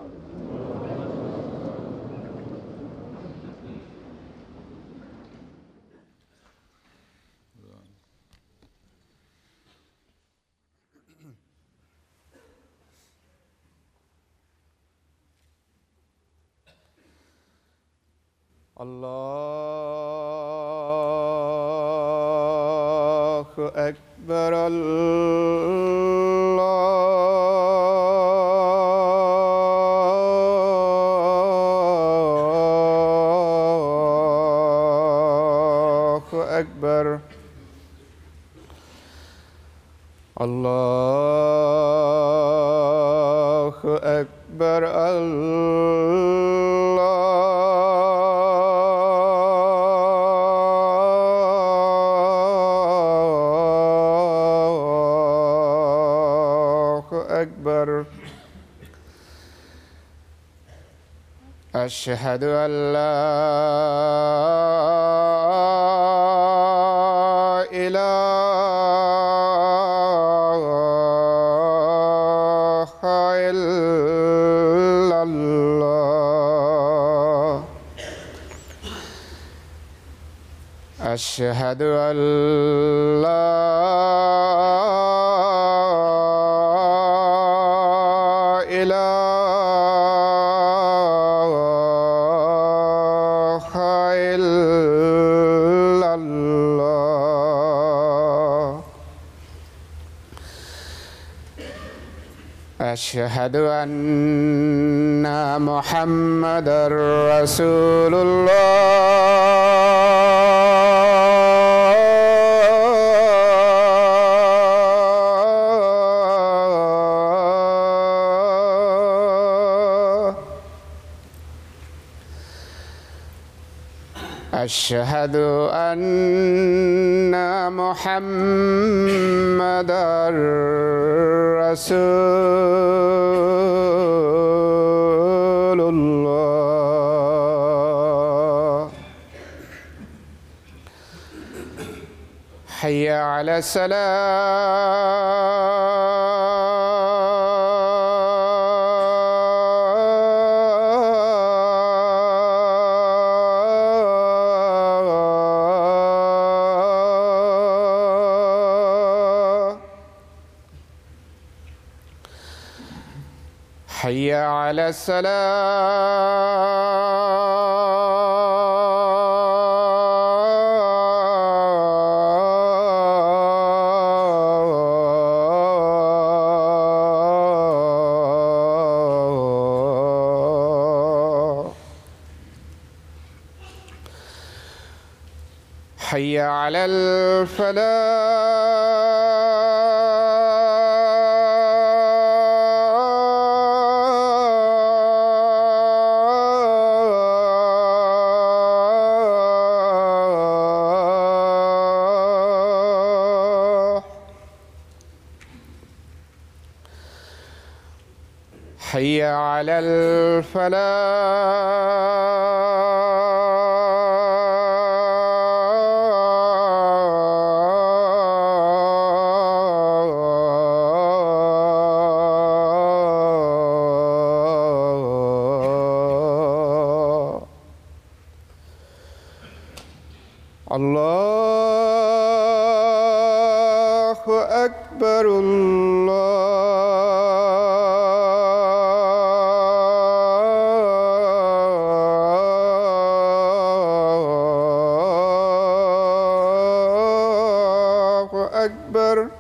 الله أكبر الله أكبر الله أكبر الله أكبر أشهد أن لا إله إلا الله أشهد أن لا إله إلا الله أشهد أن محمد رسول الله أشهد أن محمد رسول الله حي على السلام حي على السلام حي على الفلاح حي على الفلاح الله أكبر الله أكبر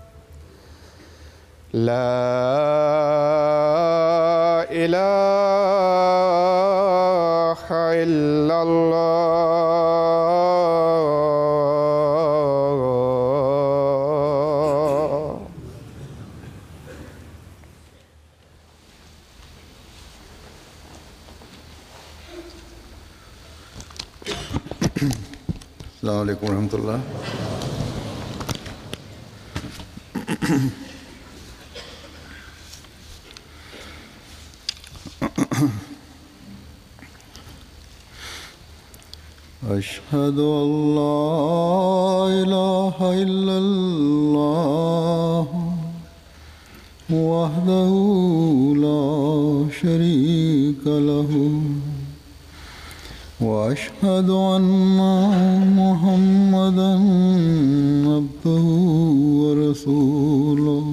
لا إله إلا الله السلام عليكم ورحمة الله أشهد أن لا إله إلا الله وحده لا شريك شريك له واشهد ان محمدا عبده ورسوله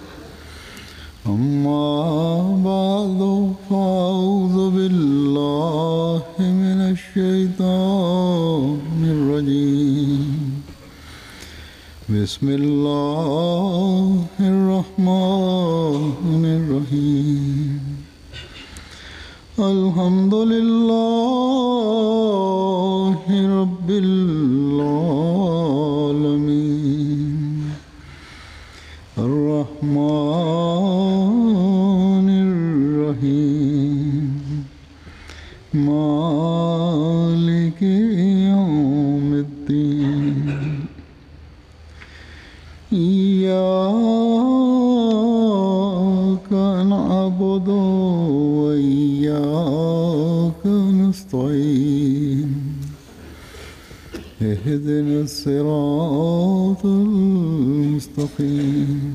اما بعد فاعوذ بالله من الشيطان الرجيم بسم الله الرحمن الرحيم الحمد لله رب العالمين الرحمن الرحيم مالك يوم الدين إياك نعبد وإياك نستعين اهدنا الصراط المستقيم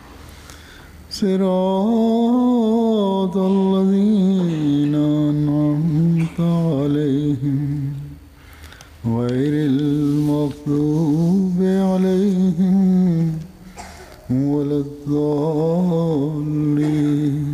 صراط الذين أنعمت عليهم غير المغضوب عليهم ولا الضالين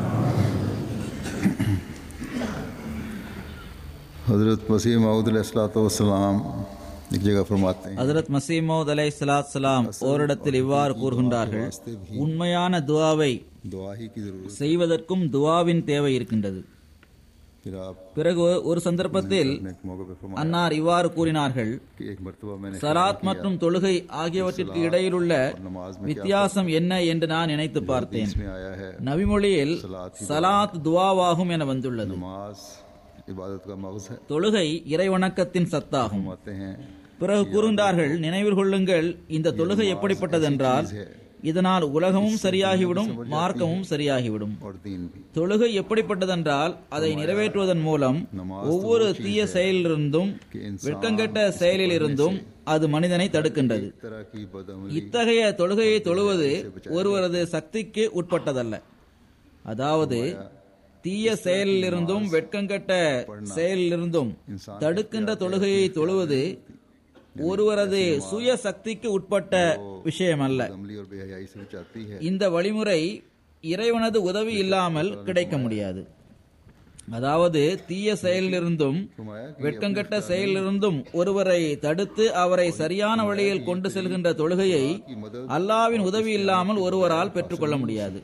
हज़रत मसीह माऊद सलाम एक जगह फरमाते हैं ஹஜரத் மசீமோத் அலை சலாம் ஓரிடத்தில் இவ்வாறு கூறுகின்றார்கள் உண்மையான துவாவை दुआ ही की ज़रूरत செய்வதற்கும் துவாவின் தேவை இருக்கின்றது फिर आप பிறகு ஒரு சந்தர்ப்பத்தில் ने एक मौके पर फरमाया அன்னார் இவ்வாறு கூறினார்கள் कि एक मरतबा मैंने சலாத் மற்றும் தொழுகை ஆகியவற்றிற்கு இடையிலுள்ள नमाज में வித்தியாசம் என்ன என்று நான் நினைத்து பார்த்தேன் इसमें आया है நபிமொழியில் சலாத் துவாவாகும் என வந்துள்ளது नमाज इबादत का मगज है தொழுகை இறைவணக்கத்தின் சத்தாகும் फरमाते हैं பிறகு கூறுகின்றார்கள் நினைவில் கொள்ளுங்கள் இந்த தொழுகை எப்படிப்பட்டதென்றால் இதனால் உலகமும் சரியாகிவிடும் மார்க்கமும் சரியாகிவிடும் और दीन भी தொழுகை எப்படிப்பட்டதென்றால் அதை நிறைவேற்றுவதன் மூலம் ஒவ்வொரு தீய செயலிலிருந்தும் வெட்கங்கெட்ட செயலிலிருந்தும் அது மனிதனை தடுக்கின்றது एक तरह की बदअमली இத்தகைய தொழுகையை தொழுவது ஒருவரது சக்திக்கு உட்பட்டதல்ல அதாவது தீய செயலிலிருந்தும் வெட்கங்கெட்ட செயலிலிருந்தும் தடுக்கின்ற தொழுகையை தொழுவது ஒருவரது சுய சக்திக்கு உட்பட்ட விஷயம் அல்ல अमली और बेहयाई से बचाती है இந்த வழிமுறை இறைவனது உதவி இல்லாமல் கிடைக்க முடியாது அதாவது தீய செயலிலிருந்தும் फरमाया कि வெட்கங்கெட்ட செயலிலிருந்தும் ஒருவரை தடுத்து அவரை சரியான வழியில் கொண்டு செல்கின்ற தொழுகையை அல்லாவின் உதவி இல்லாமல் ஒருவரால் பெற்றுக்கொள்ள முடியாது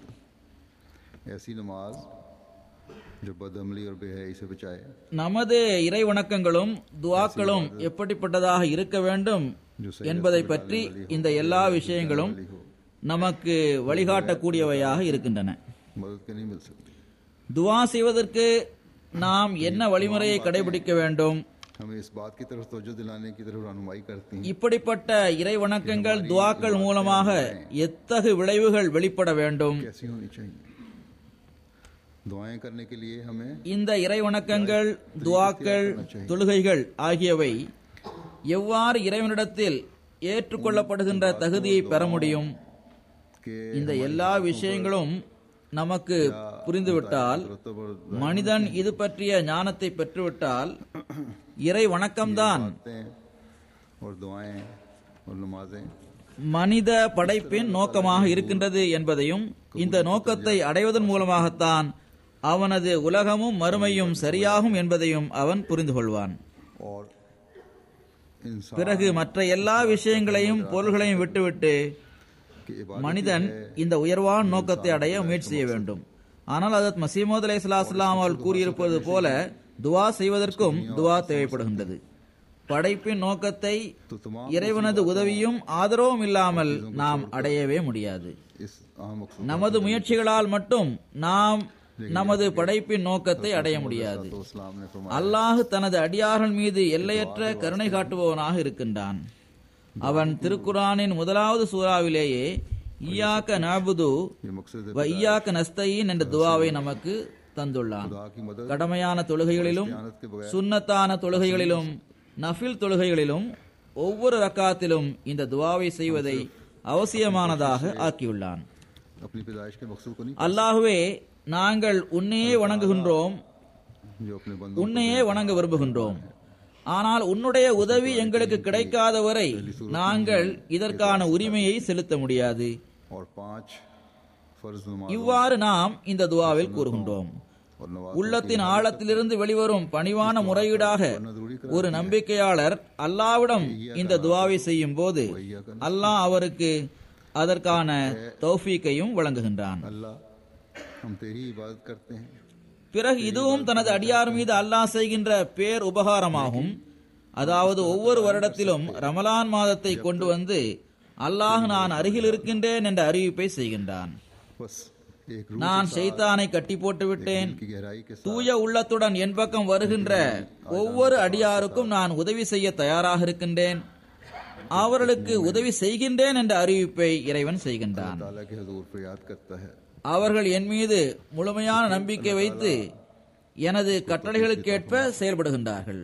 ऐसी नमाज जो बदअमली और बेहयाई से बचाए நமது இறை வணக்கங்களும் துவாக்களும் எப்படிப்பட்டதாக இருக்க வேண்டும் என்பதை பற்றி இந்த எல்லா விஷயங்களும் நமக்கு வழிகாட்டக்கூடியவையாக இருக்கின்றன मदद के नहीं मिल सकती துவா செய்வதற்கு நாம் என்ன வழிமுறையை கடைபிடிக்க வேண்டும் हमें इस बात की तरफ तवज्जो दिलाने की तरफ रहनुमाई करती हैं இப்படிப்பட்ட இறை வணக்கங்கள் துவாக்கள் மூலமாக எத்தகு விளைவுகள் வெளிப்பட வேண்டும் कैसी होनी चाहिए दुआएं करने के लिए हमें இந்த இறை வணக்கங்கள் துவாக்கள் தொழுகைகள் ஆகியவை எவ்வாறு இறைவனிடத்தில் ஏற்றுக்கொள்ளப்படுகின்ற தகுதியை பெற முடியும் के இந்த எல்லா விஷயங்களும் நமக்கு புரிந்துவிட்டால் तबर மனிதன் இது பற்றிய ஞானத்தை பெற்றுவிட்டால் இறை வணக்கம்தான் बातें और दुआएं और नमाजें மனித படைப்பின் நோக்கமாக இருக்கின்றது என்பதையும் இந்த நோக்கத்தை அடைவதன் மூலமாகத்தான் அவனது உலகமும் மறுமையும் சரியாகும் என்பதையும் அவன் புரிந்து கொள்வான் और इंसान பிறகு மற்ற எல்லா விஷயங்களையும் பொருள்களையும் விட்டுவிட்டு की इबादत மனிதன் இந்த உயர்வான நோக்கத்தை அடைய முயற்சி செய்ய வேண்டும் ஆனால் அதத் மசீமோத் அலை சலாஸ்லாம் அவர்கள் கூறியிருப்பது போல துவா செய்வதற்கும் துவா தேவைப்படுகின்றது படைப்பின் நோக்கத்தை तो तमाम இறைவனது உதவியும் ஆதரவும் இல்லாமல் நாம் அடையவே முடியாது इस अहम मकसूद நமது முயற்சிகளால் மட்டும் நாம் நமது படைப்பின் நோக்கத்தை அடைய முடியாது तो इस्लाम ने फरमाया அல்லாஹ் தனது அடியார்கள் மீது எல்லையற்ற கருணை காட்டுபவனாக இருக்கின்றான் அவன் திருக்குரானின் முதலாவது சூறாவிலேயே ஈயாக்க நாபுது ये मकसद வ ஈயாக்க நஸ்தயின் என்ற துவாவை நமக்கு தந்துள்ளான் खुदा की मदद கடமையான தொழுகைகளிலும் मेहनत के बगैर சுன்னத்தான தொழுகைகளிலும் நஃபில் தொழுகைகளிலும் ஒவ்வொரு ரக்காத்திலும் இந்த துவாவை செய்வதை அவசியமானதாக ஆக்கியுள்ளான் अपनी पैदाइश के मकसद को नहीं அல்லாஹுவே நாங்கள் உன்னையே வணங்குகின்றோம் जो अपने बंदों को உன்னையே வணங்க விரும்புகின்றோம் ஆனால் உன்னுடைய உதவி எங்களுக்கு கிடைக்காத வரை நாங்கள் இதற்கான உரிமையை செலுத்த முடியாது और पांच फर्ज नमाज இவ்வாறு நாம் இந்த துவாவில் கூறுகின்றோம் और नवाज உள்ளத்தின் ஆழத்திலிருந்து வெளிவரும் பணிவான முறையீடாக ஒரு நம்பிக்கையாளர் அல்லாவிடம் இந்த துவாவை செய்யும் போது அல்லாஹ் அவருக்கு அதற்கான தௌஃபீக்கையும் வழங்குகின்றான் अल्लाह हम तेरी इबादत करते हैं பிறகு இதுவும் தனது அடியார் மீது அல்லாஹ் செய்கின்ற பேர் உபகாரமாகும் அதாவது ஒவ்வொரு வருடத்திலும் ரமலான் மாதத்தை கொண்டு வந்து அல்லாஹ் நான் அருகில் இருக்கின்றேன் என்ற அறிவிப்பை செய்கின்றான் बस एक रूह நான் ஷைத்தானை கட்டி போட்டு விட்டேன் की गहराई के साथ தூய உள்ளத்துடன் என் பக்கம் வருகின்ற ஒவ்வொரு அடியாருக்கும் நான் உதவி செய்ய தயாராக இருக்கின்றேன் அவர்களுக்கு உதவி செய்கின்றேன் என்ற அறிவிப்பை இறைவன் செய்கின்றான் ताला के हजूर पर याद करता है அவர்கள் என் மீது முழுமையான நம்பிக்கை வைத்து எனது கட்டளைகளுக்கேற்ப செயல்படுகின்றார்கள்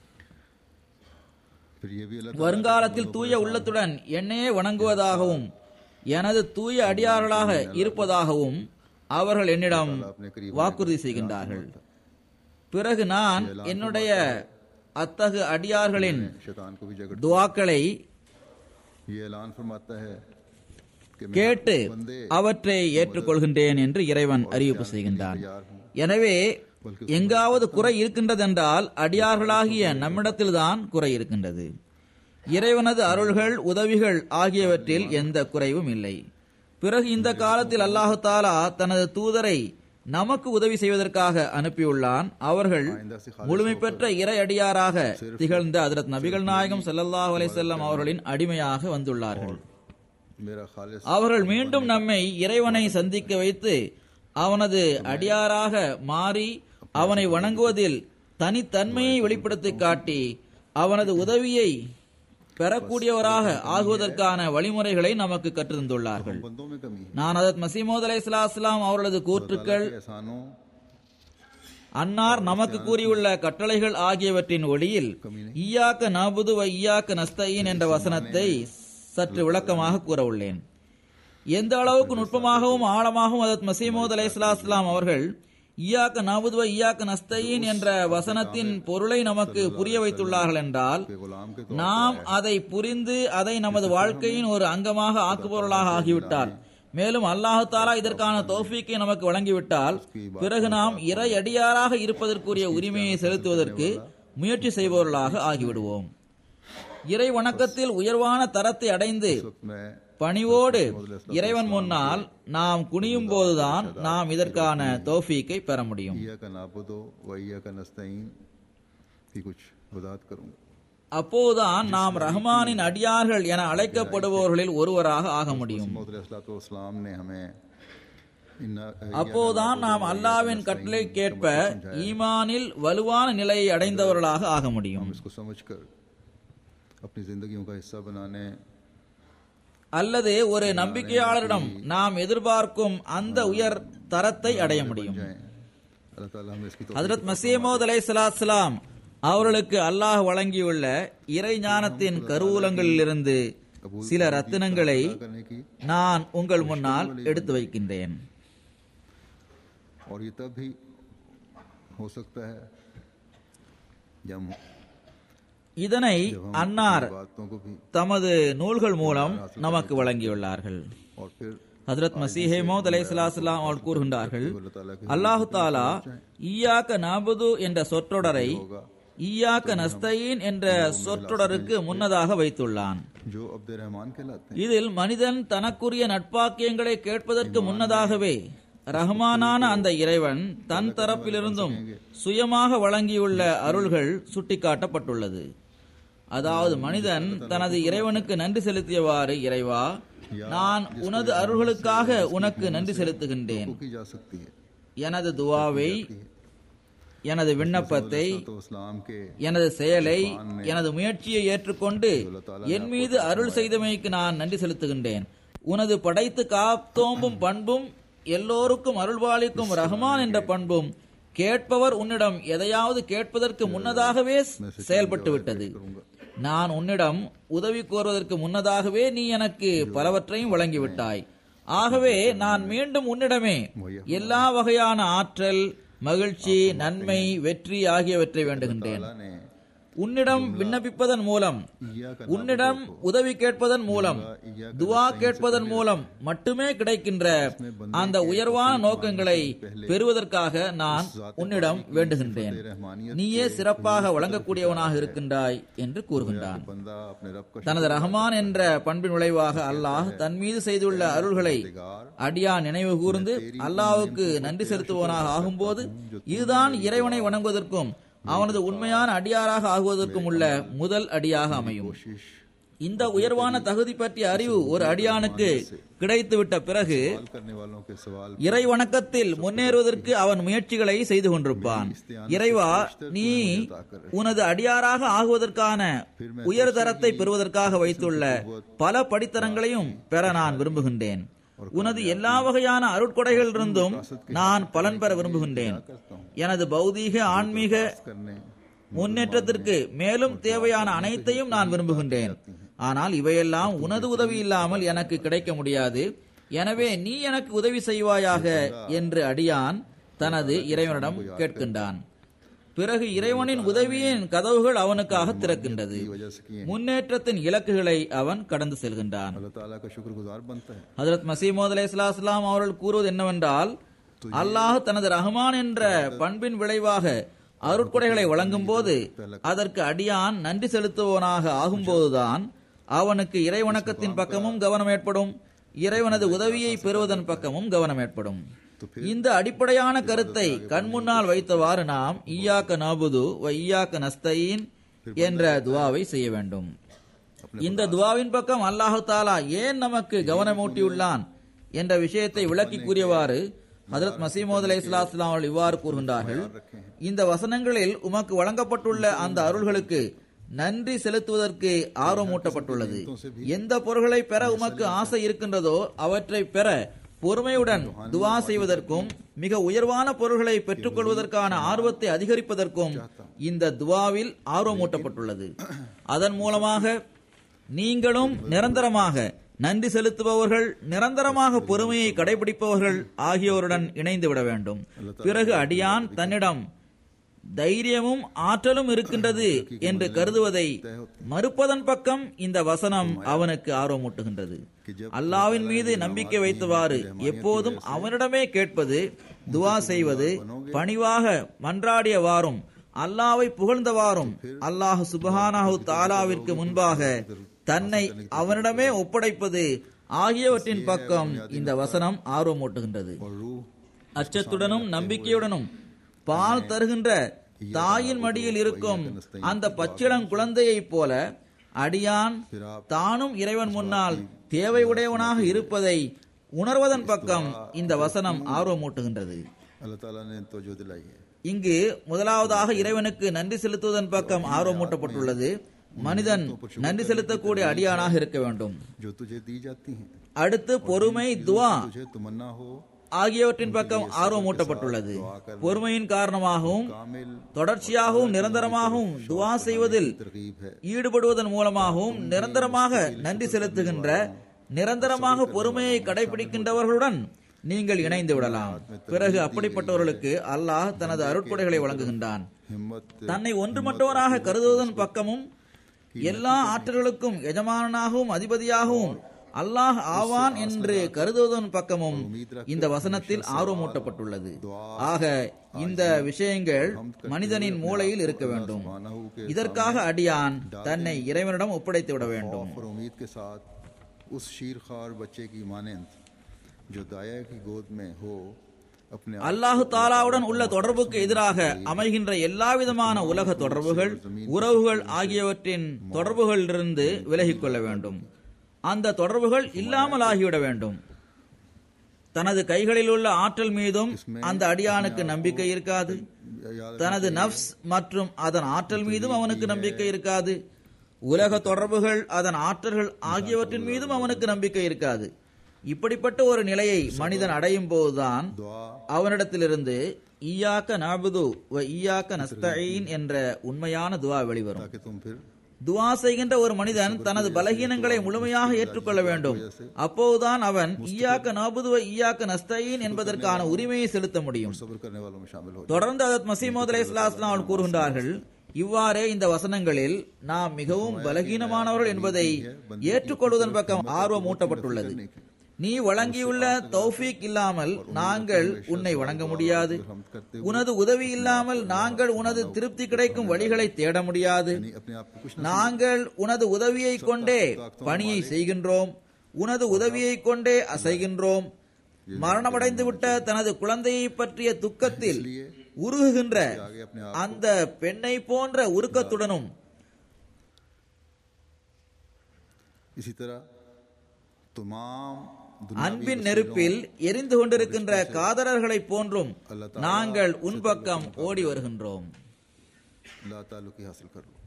फिर ये भी अल्लाह வருங்காலத்தில் தூய உள்ளத்துடன் என்னையே வணங்குவதாகவும் எனது தூய அடியார்களாக இருப்பதாகவும் அவர்கள் என்னிடம் வாக்குறுதி செய்கின்றார்கள் பிறகு நான் என்னுடைய அத்தகு அடியார்களின் शैतान को भी जगड़ துவாக்களை ये ऐलान फरमाता है कि मैं கேட்டு அவற்றை ஏற்றுக்கொள்கின்றேன் என்று இறைவன் அறிவிப்பு செய்கின்றான் எனவே எங்காவது குறை இருக்கின்றதென்றால் அடியார்களாகிய நம்மிடத்தில்தான் குறை இருக்கின்றது இறைவனது அருள்கள் உதவிகள் ஆகியவற்றில் எந்த குறைவும் இல்லை பிறகு இந்த காலத்தில் அல்லாஹு தாலா தனது தூதரை நமக்கு உதவி செய்வதற்காக அனுப்பியுள்ளான் அவர்கள் முழுமை பெற்ற இறை அடியாராக திகழ்ந்த ஹஜரத் நபிகள் நாயகம் ஸல்லல்லாஹு அலைஹி வஸல்லம் அவர்களின் அடிமையாக வந்துள்ளார்கள் मेरा खालिस அவர்கள் மீண்டும் நம்மை இறைவனை சந்திக்க வைத்து அவனது அடியாராக மாறி அவனை வணங்குவதில் தனித்தன்மையை வெளிப்படுத்தி காட்டி அவனது உதவியை பெறக்கூடியவராக ஆகுவதற்கான வழிமுறைகளை நமக்கு கற்றுத்தந்துள்ளார்கள் बंदों में कमी है நான் அதத் மசீமோத் அலை இஸ்லாம் அவர்களது கூற்றுக்கள் के एहसानों அன்னார் நமக்கு கூறியுள்ள கட்டளைகள் ஆகியவற்றின் ஒளியில் ஈயாக்க நபுது வ ஈயாக்க நஸ்தீன் என்ற வசனத்தை சற்று விளக்கமாக கூற உள்ளேன் எந்த அளவுக்கு நுட்பமாகவும் ஆழமாகவும் அதத் மசீமோத் அலை அவர்கள் ஈயாக்க நபுது வ ஈயாக்க நஸ்தீன் என்ற வசனத்தின் பொருளை நமக்கு புரிய வைத்துள்ளார்கள் என்றால் के गुलाम के நாம் அதை புரிந்து அதை நமது வாழ்க்கையின் ஒரு அங்கமாக ஆக்குபவர்களாக ஆகிவிட்டால் மேலும் அல்லாஹு தாலா இதற்கான தௌஃபீக்கை நமக்கு வழங்கிவிட்டால் பிறகு நாம் இறை அடியாராக இருப்பதற்குரிய உரிமையை செலுத்துவதற்கு முயற்சி செய்பவர்களாக ஆகிவிடுவோம் இறை வணக்கத்தில் உயர்வான தரத்தை அடைந்து वक्त में பணிவோடு இறைவன் முன்னால் நாம் குனியும் போதுதான் நாம் இதற்கான தௌஃபீக்கை பெற முடியும் ईया का नाबुदो व ईया का नस्तईन की कुछ वजाहत करूंगा அப்போதுதான் நாம் ரஹ்மானின் அடியார்கள் என அழைக்கப்படுபவர்களில் ஒருவராக ஆக முடியும் मोहम्मद ने हमें इन्ना- அப்போதுதான் நாம் அல்லாவின் கட்டளைக்கேற்ப ஈமானில் வலுவான நிலையை அடைந்தவர்களாக ஆக முடியும் हम इसको समझकर अपनी जिंदगियों का हिस्सा बनाने அல்லது ஒரு நம்பிக்கையாளரிடம் நாம் எதிர்பார்க்கும் அந்த உயர் தரத்தை அடைய முடியும் जाएं अल्लाह ताला हमें इसकी ஹஜரத் மசீமோத் அலை சலாத்லாம் அவர்களுக்கு அல்லாஹ் வழங்கியுள்ள இறை ஞானத்தின் கருவூலங்களிலிருந்து சில ரத்தினங்களை तौफीक करने की நான் உங்கள் முன்னால் எடுத்து வைக்கின்றேன் और ये तब भी हो सकता है जब हम இதனை அன்னார் बातों को भी தமது நூல்கள் மூலம் நமக்கு வழங்கியுள்ளார்கள் और फिर ஹஜரத் மசீஹே மௌத் அலைஹிஸ்ஸலாம் அவர்கள் கூறுகின்றார்கள் अल्लाह ताला के அல்லாஹு தாலா ஈயாக்க நாபுது என்ற சொற்றொடரை ஈயாக்க நஸ்தீன் என்ற சொற்றொடருக்கு முன்னதாக வைத்துள்ளான் जो अब्द रहमान कहलाते हैं இதில் மனிதன் தனக்குரிய நட்பாக்கியங்களை கேட்பதற்கு முன்னதாகவே ரஹ்மானான அந்த இறைவன் தன் தரப்பிலிருந்தும் சுயமாக வழங்கியுள்ள அருள்கள் சுட்டிக்காட்டப்பட்டுள்ளது அதாவது மனிதன் தனது இறைவனுக்கு நன்றி செலுத்தியவாறு இறைவா நான் உனது அருள்களுக்காக உனக்கு நன்றி செலுத்துகின்றேன் की जा सकती है எனது துவாவை எனது விண்ணப்பத்தை तो इस्लाम के எனது செயலை எனது முயற்சியை ஏற்றுக்கொண்டு என் மீது அருள் செய்தமைக்கு நான் நன்றி செலுத்துகின்றேன் உனது படைத்து காத்தோம்பும் பண்பும் எல்லோருக்கும் அருள்பாலிக்கும் ரஹ்மான் என்ற பண்பும் கேட்பவர் உன்னிடம் எதையாவது கேட்பதற்கு முன்னதாகவே செயல்பட்டு விட்டது நான் உன்னிடம் உதவி கோருவதற்கு முன்னதாகவே நீ எனக்கு பலவற்றையும் வழங்கிவிட்டாய் ஆகவே நான் மீண்டும் உன்னிடமே எல்லா வகையான ஆற்றல் மகிழ்ச்சி நன்மை வெற்றி ஆகியவற்றை வேண்டுகின்றேன் अल्लाह ने உன்னிடம் விண்ணப்பிப்பதன் மூலம் உன்னிடம் உதவி கேட்பதன் மூலம் துவா கேட்பதன் மூலம் மட்டுமே கிடைக்கின்ற அந்த உயர்வான நோக்கங்களை பெறுவதற்காக நான் உன்னிடம் வேண்டுகின்றேன் நீயே சிறப்பாக வழங்கக்கூடியவனாக இருக்கின்றாய் என்று கூறுகின்றான் बंदा अपने रब का தனது ரஹ்மான் என்ற பண்பின் விளைவாக அல்லாஹ் தன் மீது செய்துள்ள அருள்களை அடியான் நினைவு கூர்ந்து அல்லாஹ்வுக்கு நன்றி செலுத்துவனாக ஆகும்போது இதுதான் இறைவனை வணங்குவதற்கும் அவனது உண்மையான அடியாராக ஆகுவதற்கும் உள்ள முதல் அடியாக அமையும் இந்த உயர்வான தகுதி பற்றிய அறிவு ஒரு அடியானுக்கு கிடைத்துவிட்ட பிறகு सवाल करने वालों के सवाल இறை வணக்கத்தில் முன்னேறுவதற்கு அவன் முயற்சிகளை செய்து கொண்டிருப்பான் இறைவா நீ உனது அடியாராக ஆகுவதற்கான உயர்தரத்தை பெறுவதற்காக வைத்துள்ள பல படித்தரங்களையும் பெற நான் விரும்புகின்றேன் உனது எல்லா வகையான அருட்கொடைகளிலிருந்தும் நான் பலன் பெற விரும்புகின்றேன் எனது பௌதீக ஆன்மீக करने முன்னேற்றத்திற்கு மேலும் தேவையான அனைத்தையும் நான் விரும்புகின்றேன் ஆனால் இவையெல்லாம் உனது உதவி இல்லாமல் எனக்கு கிடைக்க முடியாது எனவே நீ எனக்கு உதவி செய்வாயாக என்று அடியான் தனது இறைவனிடம் கேட்கின்றான் பிறகு இறைவனின் உதவியின் கதவுகள் அவனுக்காக திறக்கின்றது वजह से किए முன்னேற்றத்தின் இலக்குகளை அவன் கடந்து செல்கின்றான் अल्लाह ताला का शुक्रगुजार बनता है ஹஜரத் மசீமோத் அலை அவர்கள் கூறுவது என்னவென்றால் அல்லாஹ் தனது ரஹ்மான் என்ற பண்பின் விளைவாக அருட்கொடைகளை வழங்கும் போது அதற்கு அடியான் நன்றி செலுத்துவனாக ஆகும்போதுதான் அவனுக்கு இறை வணக்கத்தின் பக்கமும் கவனம் ஏற்படும் இறைவனது உதவியை பெறுவதன் பக்கமும் கவனம் ஏற்படும் இந்த அடிப்படையான கருத்தை கண்முன்னால் வைத்தவாறு நாம் ஈயாக்க நாபுது வ ஈயாக்க நஸ்தீன் என்ற துவாவை செய்ய வேண்டும் இந்த துவாவின் பக்கம் அல்லாஹு தாலா ஏன் நமக்கு கவனமூட்டியுள்ளான் என்ற விஷயத்தை விளக்கி கூறியவாறு ஹதரத் மசீமோத் அலை அவர்கள் இவ்வாறு கூறுகின்றார்கள் இந்த வசனங்களில் உமக்கு வழங்கப்பட்டுள்ள அந்த அருள்களுக்கு நன்றி செலுத்துவதற்கு ஆர்வமூட்டப்பட்டுள்ளது எந்த பொருள்களை பெற உமக்கு ஆசை இருக்கின்றதோ அவற்றை பெற பொறுமையுடன் துவா செய்வதற்கும் மிக உயர்வான பொருள்களை பெற்றுக்கொள்வதற்கான ஆர்வத்தை அதிகரிப்பதற்கும் இந்த துவாவில் ஆர்வமூட்டப்பட்டுள்ளது அதன் மூலமாக நீங்களும் நிரந்தரமாக நன்றி செலுத்துபவர்கள் நிரந்தரமாக பொறுமையை கடைபிடிப்பவர்கள் ஆகியோருடன் இணைந்து விட வேண்டும் பிறகு அடியான் தன்னிடம் தைரியமும் ஆற்றலும் இருக்கின்றது என்று கருதுவதை மறுப்பதன் பக்கம் இந்த வசனம் அவனுக்கு ஆர்வமூட்டுகின்றது அல்லாவின் மீது நம்பிக்கை வைத்தவாறு எப்போதும் அவனிடமே கேட்பது துவா செய்வது பணிவாக மன்றாடியவாறும் அல்லாவை புகழ்ந்தவாறும் அல்லாஹ் சுபஹானாஹு தாலாவிற்கு முன்பாக தன்னை அவனிடமே ஒப்படைப்பது ஆகியவற்றின் பக்கம் இந்த வசனம் ஆர்வமூட்டுகின்றது और रूह அச்சத்துடனும் நம்பிக்கையுடனும் பால் தருகின்ற தாயின் மடியில் இருக்கும் அந்த பச்சிளம் குழந்தையைப் போல அடியான் தானும் இறைவன் முன்னால் தேவை உடையவனாக இருப்பதை உணர்வதன் பக்கம் இந்த வசனம் ஆர்வமூட்டுகின்றது अल्लाह ताला ने तवज्जो दिलाई है இங்கு முதலாவதாக இறைவனுக்கு நன்றி செலுத்துவதன் பக்கம் ஆர்வமூட்டப்பட்டுள்ளது மனிதன் நன்றி செலுத்தக்கூடிய அடியானாக இருக்க வேண்டும் जो तुझे दी जाती हैं அடுத்து பொறுமை துவா तुझे तमन्ना हो ஆகியவற்றின் பக்கம் ஆர்வமூட்டப்பட்டுள்ளது பொறுமையின் காரணமாகவும் कामिल தொடர்ச்சியாகவும் நிரந்தரமாகவும் துவா செய்வதில் तरगीब है ஈடுபடுவதன் மூலமாகவும் நிரந்தரமாக நன்றி செலுத்துகின்ற நிரந்தரமாக பொறுமையை கடைபிடிக்கின்றவர்களுடன் நீங்கள் இணைந்து விடலாம் பிறகு அப்படிப்பட்டவர்களுக்கு அல்லாஹ் தனது அருட்கொடைகளை வழங்குகின்றான் हिम्मत தன்னை ஒன்றுமட்டவராக கருதுவதன் பக்கமும் எல்லா ஆற்றல்களுக்கும் எஜமானனாகவும் அதிபதியாகவும் அல்லாஹ் ஆவான் என்று கருதுவதன் பக்கமும் இந்த வசனத்தில் ஆர்வமூட்டப்பட்டுள்ளது ஆக இந்த விஷயங்கள் மனிதனின் மூளையில் இருக்க வேண்டும் मानव के இதற்காக அடியான் தன்னை இறைவனிடம் ஒப்படைத்து விட வேண்டும் खौफ और उम्मीद के साथ उस शीर खार बच्चे की मानंद जो दाया की गोद में हो अपने आप அல்லாஹு தாலாவுடன் உள்ள தொடர்புக்கு எதிராக அமைகின்ற எல்லாவிதமான உலக தொடர்புகள் உறவுகள் ஆகியவற்றின் தொடர்புகளிலிருந்து விலகிக் கொள்ள வேண்டும் அந்த தொடர்புகள் இல்லாமல் ஆகிவிட வேண்டும் தனது கைகளில் உள்ள ஆற்றல் மீதும் அந்த அடியானுக்கு நம்பிக்கை இருக்காது याद தனது நஃப்ஸ் மற்றும் அதன் ஆற்றல் மீதும் அவனுக்கு நம்பிக்கை இருக்காது உலக தொடர்புகள் அதன் ஆற்றல்கள் ஆகியவற்றின் மீதும் அவனுக்கு நம்பிக்கை இருக்காது இப்படிப்பட்ட ஒரு நிலையை மனிதன் அடையும் போதுதான் दुआ அவனிடத்திலிருந்து ஈயாக்க நாபுது வ ஈயாக்க நஸ்தஈன் என்ற உண்மையான துவா வெளிவரும் ताकि तुम फिर துவா செய்கின்ற ஒரு மனிதன் தனது பலகீனங்களை முழுமையாக ஏற்றுக்கொள்ள வேண்டும் அப்போதுதான் அவன் ஈயாக்க நாபுதுவ ஈயாக்க நஸ்தீன் என்பதற்கான உரிமையை செலுத்த முடியும் सब्र करने वालों में शामिल हो தொடர்ந்து அதத் மசீமோத் அலை அவர்கள் கூறுகின்றார்கள் இவ்வாறே இந்த வசனங்களில் நாம் மிகவும் பலகீனமானவர்கள் என்பதை ஏற்றுக்கொள்வதன் பக்கம் ஆர்வம் ஊட்டப்பட்டுள்ளது நீ வழங்கியுள்ள தௌஃபீக் இல்லாமல் நாங்கள் உன்னை வணங்க முடியாது உனது உதவி இல்லாமல் நாங்கள் உனது திருப்தி கிடைக்கும் வழிகளை தேட முடியாது नहीं अपने आप को कुछ நாங்கள் உனது உதவியை கொண்டே பணியை செய்கின்றோம் உனது உதவியை கொண்டே அசைகின்றோம் மரணமடைந்து விட்ட தனது குழந்தையை பற்றிய துக்கத்தில் உருகுகின்ற आगे अपने आप அந்த பெண்ணை போன்ற உருக்கத்துடனும் इसी तरह तमाम அன்பின் நெருப்பில் எரிந்து கொண்டிருக்கின்ற காதலர்களைப் போன்றும் நாங்கள் உன் பக்கம் ஓடி வருகின்றோம் ला ताल्लुकी हासिल कर लो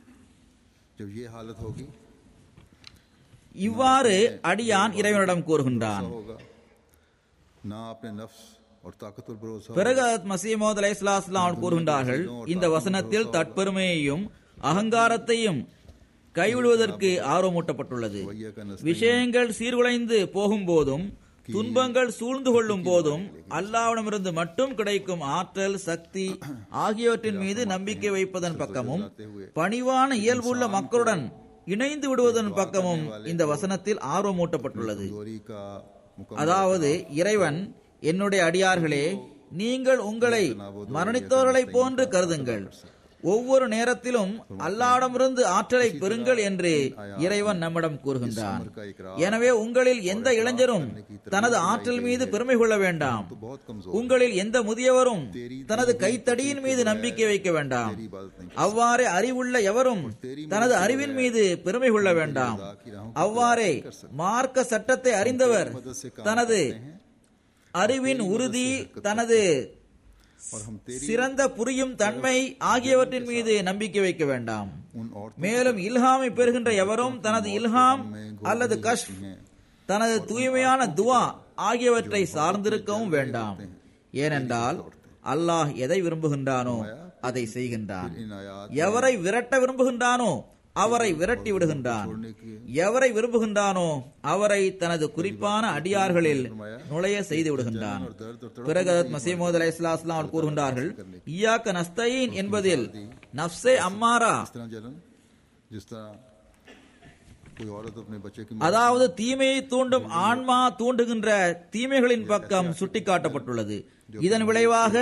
जब ये हालत होगी இவ்வாறு அடியான் இறைவனிடம் கூறுகின்றான் होगा ना अपने नफ्स और ताकत पर भरोसा பிறகு மசீமோத் அலை அவர்கள் கூறுகின்றார்கள் இந்த வசனத்தில் தற்பெருமையையும் அகங்காரத்தையும் கைவிடுவதற்கு ஆர்வமூட்டப்பட்டுள்ளது वैया का नस விஷயங்கள் சீர்குலைந்து போகும் போதும் துன்பங்கள் சூழ்ந்து கொள்ளும் போதும் அல்லாவிடமிருந்து மட்டும் கிடைக்கும் ஆற்றல் சக்தி ஆகியவற்றின் மீது நம்பிக்கை வைப்பதன் பக்கமும் பணிவான இயல்புள்ள மக்களுடன் இணைந்து விடுவதன் பக்கமும் இந்த வசனத்தில் ஆர்வமூட்டப்பட்டுள்ளது जोरी का मुकम्मल அதாவது இறைவன் என்னுடைய அடியார்களே நீங்கள் உங்களை மரணித்தவர்களைப் போன்று கருதுங்கள் ஒவ்வொரு நேரத்திலும் அல்லாடமிருந்து ஆற்றலை பெறுங்கள் என்று இறைவன் நம்மிடம் கூறுகின்றான் எனவே உங்களில் எந்த இளைஞரும் தனது ஆற்றல் மீது பெருமை கொள்ள வேண்டாம் बहुत कमजोर உங்களில் எந்த முதியவரும் தனது கைத்தடியின் மீது நம்பிக்கை வைக்க வேண்டாம் इबादत नहीं அவ்வாறே அறிவுள்ள எவரும் தனது அறிவின் மீது பெருமை கொள்ள வேண்டாம் அவ்வாறே மார்க்க சட்டத்தை அறிந்தவர் தனது அறிவின் உறுதி தனது और हम तेरी சிறந்த புரியும் தன்மை ஆகியவற்றின் மீது நம்பிக்கை வைக்க வேண்டாம் उन और மேலும் இல்ஹாமை பெறுகின்ற எவரும் தனது இல்ஹாம் அல்லது கஷ் தனது தூய்மையான துவா ஆகியவற்றை சார்ந்திருக்கவும் வேண்டாம் ஏனென்றால் அல்லாஹ் எதை விரும்புகின்றானோ அதை செய்கின்றான் इन आयात எவரை விரட்ட விரும்புகின்றானோ அவரை விரட்டி விடுகின்றான் எவரை விரும்புகின்றானோ அவரை தனது குறிப்பான அடியார்களில் நுழைய செய்து விடுகின்றான் பிறகு மசீமோத் அலை இஸ்லாம் கூறுகின்றார்கள் ஈயாக்க நஸ்தீன் என்பதில் நப்சே அம்மாரா इस तरह जलन जिस तरह कोई औरत अपने बच्चे की அதாவது தீமையை தூண்டும் ஆன்மா தூண்டுகின்ற தீமைகளின் பக்கம் சுட்டிக்காட்டப்பட்டுள்ளது இதன் விளைவாக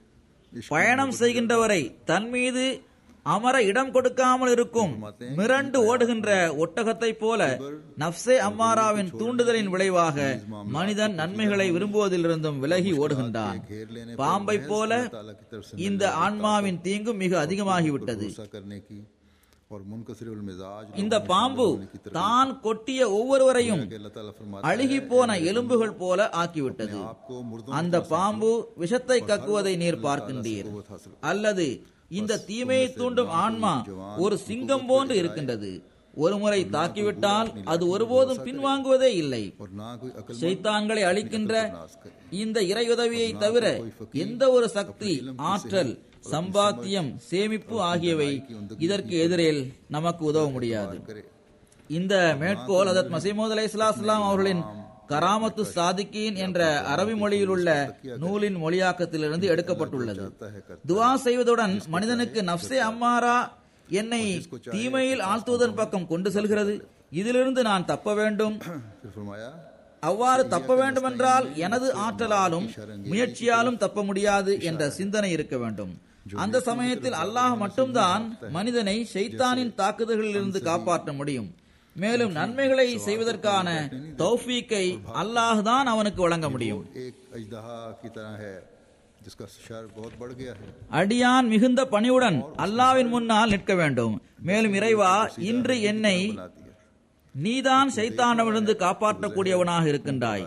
பயணம் செய்கின்றவரை தன் மீது அமர இடம் கொடுக்காமல் இருக்கும் மிரண்டு ஓடுகின்ற ஒட்டகத்தைப் போல நப்சே அம்மாராவின் தூண்டுதலின் விளைவாக மனிதன் நன்மைகளை விரும்புவதிலிருந்தும் விலகி ஓடுகின்றான் घेर लेने பாம்பை போல ताला की तरफ से இந்த ஆன்மாவின் தீங்கும் மிக அதிகமாகிவிட்டது भरोसा करने की और मुनकसर मिजाज இந்த பாம்பு தான் கொட்டிய ஒவ்வொருவரையும் अल्लाह ताला फरमाता அழுகி போன எலும்புகள் போல ஆக்கிவிட்டது आपको मुर्दों அந்த பாம்பு விஷத்தை கக்குவதை நீர் பார்க்கின்றீர் को हासिल அல்லது இந்த தீமையை தூண்டும் ஆன்மா ஒரு சிங்கம் போன்று இருக்கின்றது ஒருமுறை தாக்கிவிட்டால் அது ஒருபோதும் பின்வாங்குவதே இல்லை और ना कोई अकल சைத்தான்களை அழிக்கின்ற இந்த இறையுதவியை தவிர எந்த ஒரு சக்தி ஆற்றல் சம்பாத்தியம் சேமிப்பு ஆகியவை இதற்கு எதிரில் நமக்கு உதவ முடியாது करे இந்த மேற்கோள் அதத் மசீமோத் அலை அவர்களின் கராமத்து சாதிக்கீன் என்ற அரபி மொழியில் உள்ள நூலின் மொழியாக்கத்திலிருந்து எடுக்கப்பட்டுள்ளது துவா செய்வதுடன் மனிதனுக்கு நப்சே அம்மாரா என்னை தீமையில் ஆழ்த்துவதன் பக்கம் கொண்டு செல்கிறது இதிலிருந்து நான் தப்ப வேண்டும் फिर फरमाया அவ்வாறு தப்ப வேண்டுமென்றால் எனது ஆற்றலாலும் முயற்சியாலும் தப்ப முடியாது என்ற சிந்தனை இருக்க வேண்டும் அந்த சமயத்தில் அல்லாஹ் மட்டும்தான் மனிதனை ஷைத்தானின் தாக்குதல்களிலிருந்து காப்பாற்ற முடியும் மேலும் நன்மைகளை செய்வதற்கான தௌஃபீக்கை அல்லாஹ் தான் அவனுக்கு வழங்க முடியும் एक अजदहा की तरह है जिसका शर बहुत बढ़ गया है அடியான் மிகுந்த பணிவுடன் அல்லாவின் முன்னால் நிற்க வேண்டும் மேலும் இறைவா இன்று என்னை बनाती है நீதான் சைத்தானிடமிருந்து காப்பாற்றக்கூடியவனாக இருக்கின்றாய்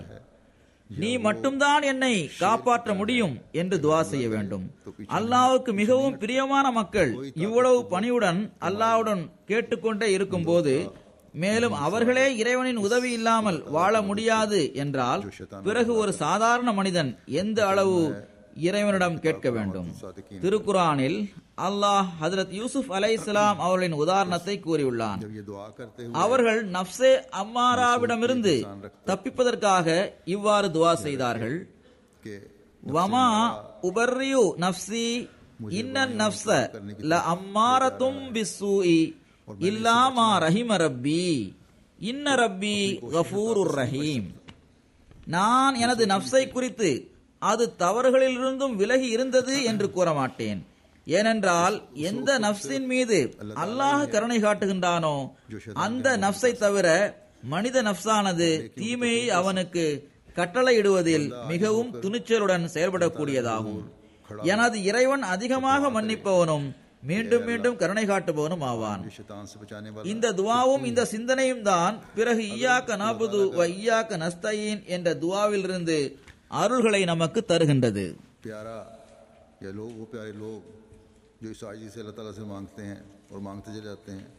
நீ மட்டும்தான் என்னை காப்பாற்ற முடியும் என்று துவா செய்ய வேண்டும் அல்லாவுக்கு மிகவும் பிரியமான மக்கள் இவ்வளவு பணிவுடன் அல்லாவுடன் கேட்டுக்கொண்டே இருக்கும்போது மேலும் அவர்களே இறைவனின் உதவி இல்லாமல் வாழ முடியாது என்றால் பிறகு ஒரு சாதாரண மனிதன் எந்த அளவு இறைவனிடம் கேட்க வேண்டும் திருக்குரானில் அல்லாஹ் ஹஜரத் யூசுப் அலைஹிஸ்ஸலாம் அவர்களின் உதாரணத்தை கூறியுள்ளான் जब ये दुआ करते हुए அவர்கள் நப்சே அம்மாராவிடமிருந்து தப்பிப்பதற்காக இவ்வாறு துவா செய்தார்கள் कि வமா உபர்ரியு நப்சி இன்னன் நப்ச ல அம்மாரத்தும் பிஸ்ஸூஇ இல்லாமா ரஹிம ரப்பி இன்ன ரப்பி கஃபூருர் ரஹீம் நான் எனது நப்சை குறித்து அது தவறுகளிலிருந்தும் விலகி இருந்தது என்று கூற மாட்டேன் ஏனென்றால் எந்த நப்சின் மீது அல்லாஹ் கருணை காட்டுகின்றானோ அந்த நப்சை தவிர மனித நப்சானது தீமையை அவனுக்கு கட்டளையிடுவதில் மிகவும் துணிச்சலுடன் செயல்படக்கூடியதாகும் எனது இறைவன் அதிகமாக மன்னிப்பவனும் மீண்டும் மீண்டும் கருணை காட்டுபவனும் ஆவான் ये शैतान से बचाने वाला இந்த துவாவும் இந்த சிந்தனையும் தான் பிறகு ஈயாக்க நாபுது வ ஈயாக்க நஸ்தயீன் என்ற துவாவிலிருந்து அருள்களை நமக்கு தருகின்றது प्यारा या लोग वो प्यारे लोग जो इस आजी से अल्लाह ताला से मांगते हैं और मांगते चले जाते हैं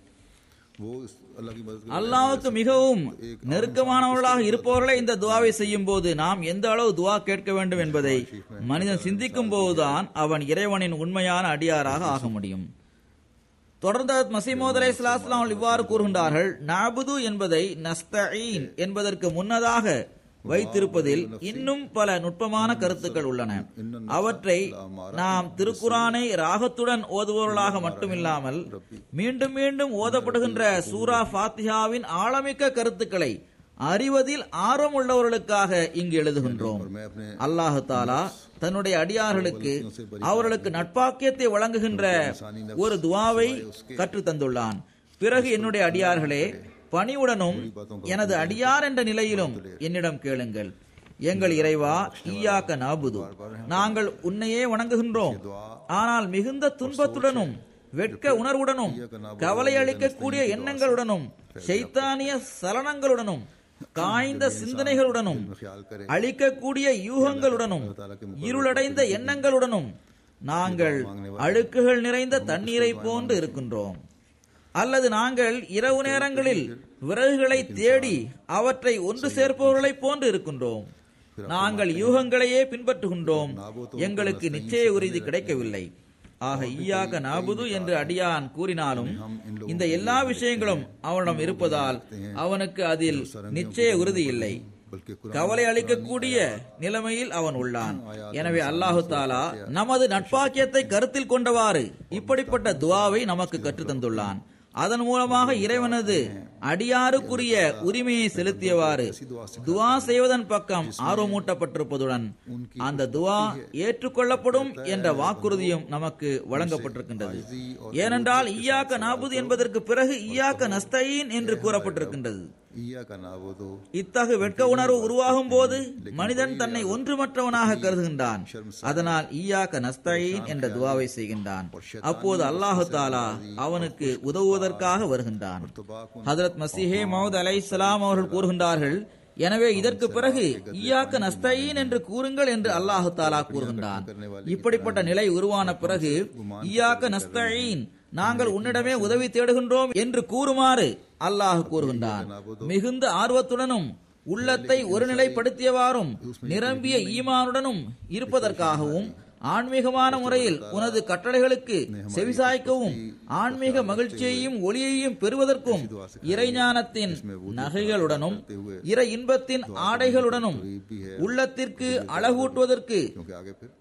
वो इस अल्लाह की मदद அல்லாஹ்வுக்கு மிகவும் நெருக்கமானவர்களாக இருப்பவர்களே இந்த துவாவை செய்யும் போது நாம் எந்த அளவு துவா கேட்க வேண்டும் என்பதை மனிதன் சிந்திக்கும் போதுதான் அவன் இறைவனின் உண்மையான அடியாராக ஆக முடியும் தொடர்ந்து மசீமோத் அலை அவர்கள் இவ்வாறு கூறுகின்றார்கள் நாபுது என்பதை நஸ்தஈன் என்பதற்கு முன்னதாக வைத்திருப்பதில் இன்னும் பல நுட்பமான கருத்துக்கள் உள்ளன அவற்றை நாம் திருக்குரானை ராகத்துடன் ஓதுபவர்களாக மட்டுமில்லாமல் மீண்டும் மீண்டும் ஓதப்படுகின்ற சூரா ஃபாத்திஹாவின் ஆழமிக்க கருத்துக்களை அறிவதில் ஆர்வம் உள்ளவர்களுக்காக இங்கு எழுதுகின்றோம் मैं अपने அல்லாஹு தாலா தன்னுடைய அடியார்களுக்கு அவர்களுக்கு நட்பாக்கியத்தை வழங்குகின்ற ஒரு துவாவை கற்றுத் தந்துள்ளான் பிறகு என்னுடைய அடியார்களே பணிவுடனும் எனது அடியார் என்ற நிலையிலும் என்னிடம் கேளுங்கள் எங்கள் இறைவா ஈயாக்க நாபுது நாங்கள் உன்னையே வணங்குகின்றோம் ஆனால் மிகுந்த துன்பத்துடனும் வெட்க உணர்வுடனும் கவலை அளிக்கக்கூடிய எண்ணங்களுடனும் ஷைத்தானிய சலனங்களுடனும் காய்ந்த சிந்தனைகளுடனும் ख्याल करें அழிக்கக்கூடிய யூகங்களுடனும் இருளடைந்த எண்ணங்களுடனும் நாங்கள் அழுக்குகள் நிறைந்த தண்ணீரை போன்று இருக்கின்றோம் அல்லது நாங்கள் இரவு நேரங்களில் விறகுகளை தேடி அவற்றை ஒன்று சேர்ப்பவர்களைப் போன்று இருக்கின்றோம் நாங்கள் யூகங்களையே பின்பற்றுகின்றோம் எங்களுக்கு நிச்சய உறுதி கிடைக்கவில்லை ஆக ஈயாக நாபுது என்று அடியான் கூறினாலும் இந்த எல்லா விஷயங்களும் அவனிடம் இருப்பதால் அவனுக்கு அதில் நிச்சய உறுதி இல்லை बल्कि கவலை அளிக்கக்கூடிய நிலைமையில் அவன் உள்ளான் எனவே அல்லாஹு தாலா நமது நட்பாக்கியத்தை கருத்தில் கொண்டவாறு இப்படிப்பட்ட துவாவை நமக்கு கற்றுத் தந்துள்ளான் அதன் மூலமாக இறைவனது அடியாருக்குரிய உரிமையை செலுத்தியவாறு துவா செய்வதன் பக்கம் ஆர்வமூட்டப்பட்டிருப்பதுடன் அந்த துவா ஏற்றுக்கொள்ளப்படும் என்ற வாக்குறுதியும் நமக்கு வழங்கப்பட்டிருக்கின்றது ஏனென்றால் ஈயாக்க நாபுது என்பதற்கு பிறகு ஈயாக்க நஸ்தயீன் என்று கூறப்பட்டிருக்கின்றது ईया का ना वो दो இத்தகு வெட்க உணர்வு உருவாகும் போது மனிதன் தன்னை ஒன்றுமற்றவனாக கருதுகின்றான் அதனால் ஈயாக்க நஸ்தயீன் என்ற துவாவை செய்கின்றான் அப்போது அல்லாஹு தாலா அவனுக்கு உதவுவதற்காக வருகின்றான் ஹதரத் மசிஹே மவுத் அலைஹிஸ்ஸலாம் அவர்கள் கூறுகின்றார்கள் எனவே இதற்கு பிறகு ஈயாக்க நஸ்தயீன் என்று கூறுங்கள் என்று அல்லாஹு தாலா கூறுகின்றான் இப்படிப்பட்ட நிலை உருவான பிறகு ஈயாக்க நஸ்தயீன் நாங்கள் உன்னிடமே உதவி தேடுகின்றோம் என்று கூறுமாறு அல்லாஹ் கூறுகின்றான் மிகுந்த ஆர்வத்துடனும் உள்ளத்தை ஒருநிலைப்படுத்தியவாறும் நிரம்பிய ஈமானுடனும் இருப்பதற்காகவும் ஆன்மீகமான முறையில் உனது கட்டளைகளுக்கு செவிசாய்க்கவும் ஆன்மீக மகிழ்ச்சியையும் ஒளியையும் பெறுவதற்கும் இறைஞானத்தின் நகைகளுடனும் இறை இன்பத்தின் ஆடைகளுடனும் உள்ளத்திற்கு அழகூட்டுவதற்கு क्योंकि आगे फिर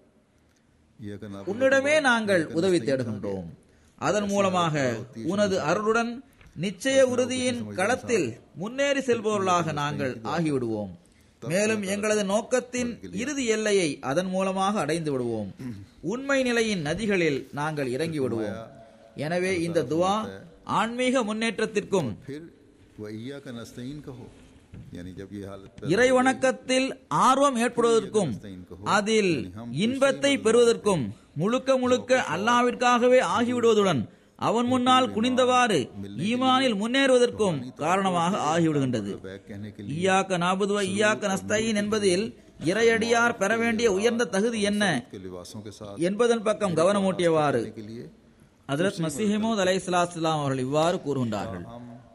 ईया का ना உன்னிடமே நாங்கள் உதவி தேடுகின்றோம் அதன் மூலமாக உனது அருளுடன் நிச்சய உறுதியின் களத்தில் முன்னேறி செல்பவர்களாக நாங்கள் ஆகிவிடுவோம் மேலும் எங்களது நோக்கத்தின் இறுதி எல்லையை அதன் மூலமாக அடைந்து விடுவோம் உண்மை நிலையின் நதிகளில் நாங்கள் இறங்கி விடுவோம் எனவே இந்த துவா ஆன்மீக முன்னேற்றத்திற்கும் फिर वह ईया का नस्तईन कहो यानी जब ये हालत पैदा இறை வணக்கத்தில் ஆர்வம் ஏற்படுவதற்கும் அதில் இன்பத்தை பெறுவதற்கும் முழுக்க முழுக்க அல்லாவிற்காகவே ஆகிவிடுவதுடன் அவன் முன்னால் குனிந்தவாறு ஈமானில் முன்னேறுவதற்கும் காரணமாக ஆகிவிடுகின்றது बैग कहने के लिए ஈயாக்க நாபுதுவ ஈயாக்க நஸ்தயின் என்பதில் இறையடியார் பெற வேண்டிய உயர்ந்த தகுதி என்ன के लिबासों के साथ என்பதன் பக்கம் கவனமூட்டியவாறு के लिए ஹஜரத் மசீஹமூத் அலை அவர்கள் இவ்வாறு கூறுகின்றார்கள்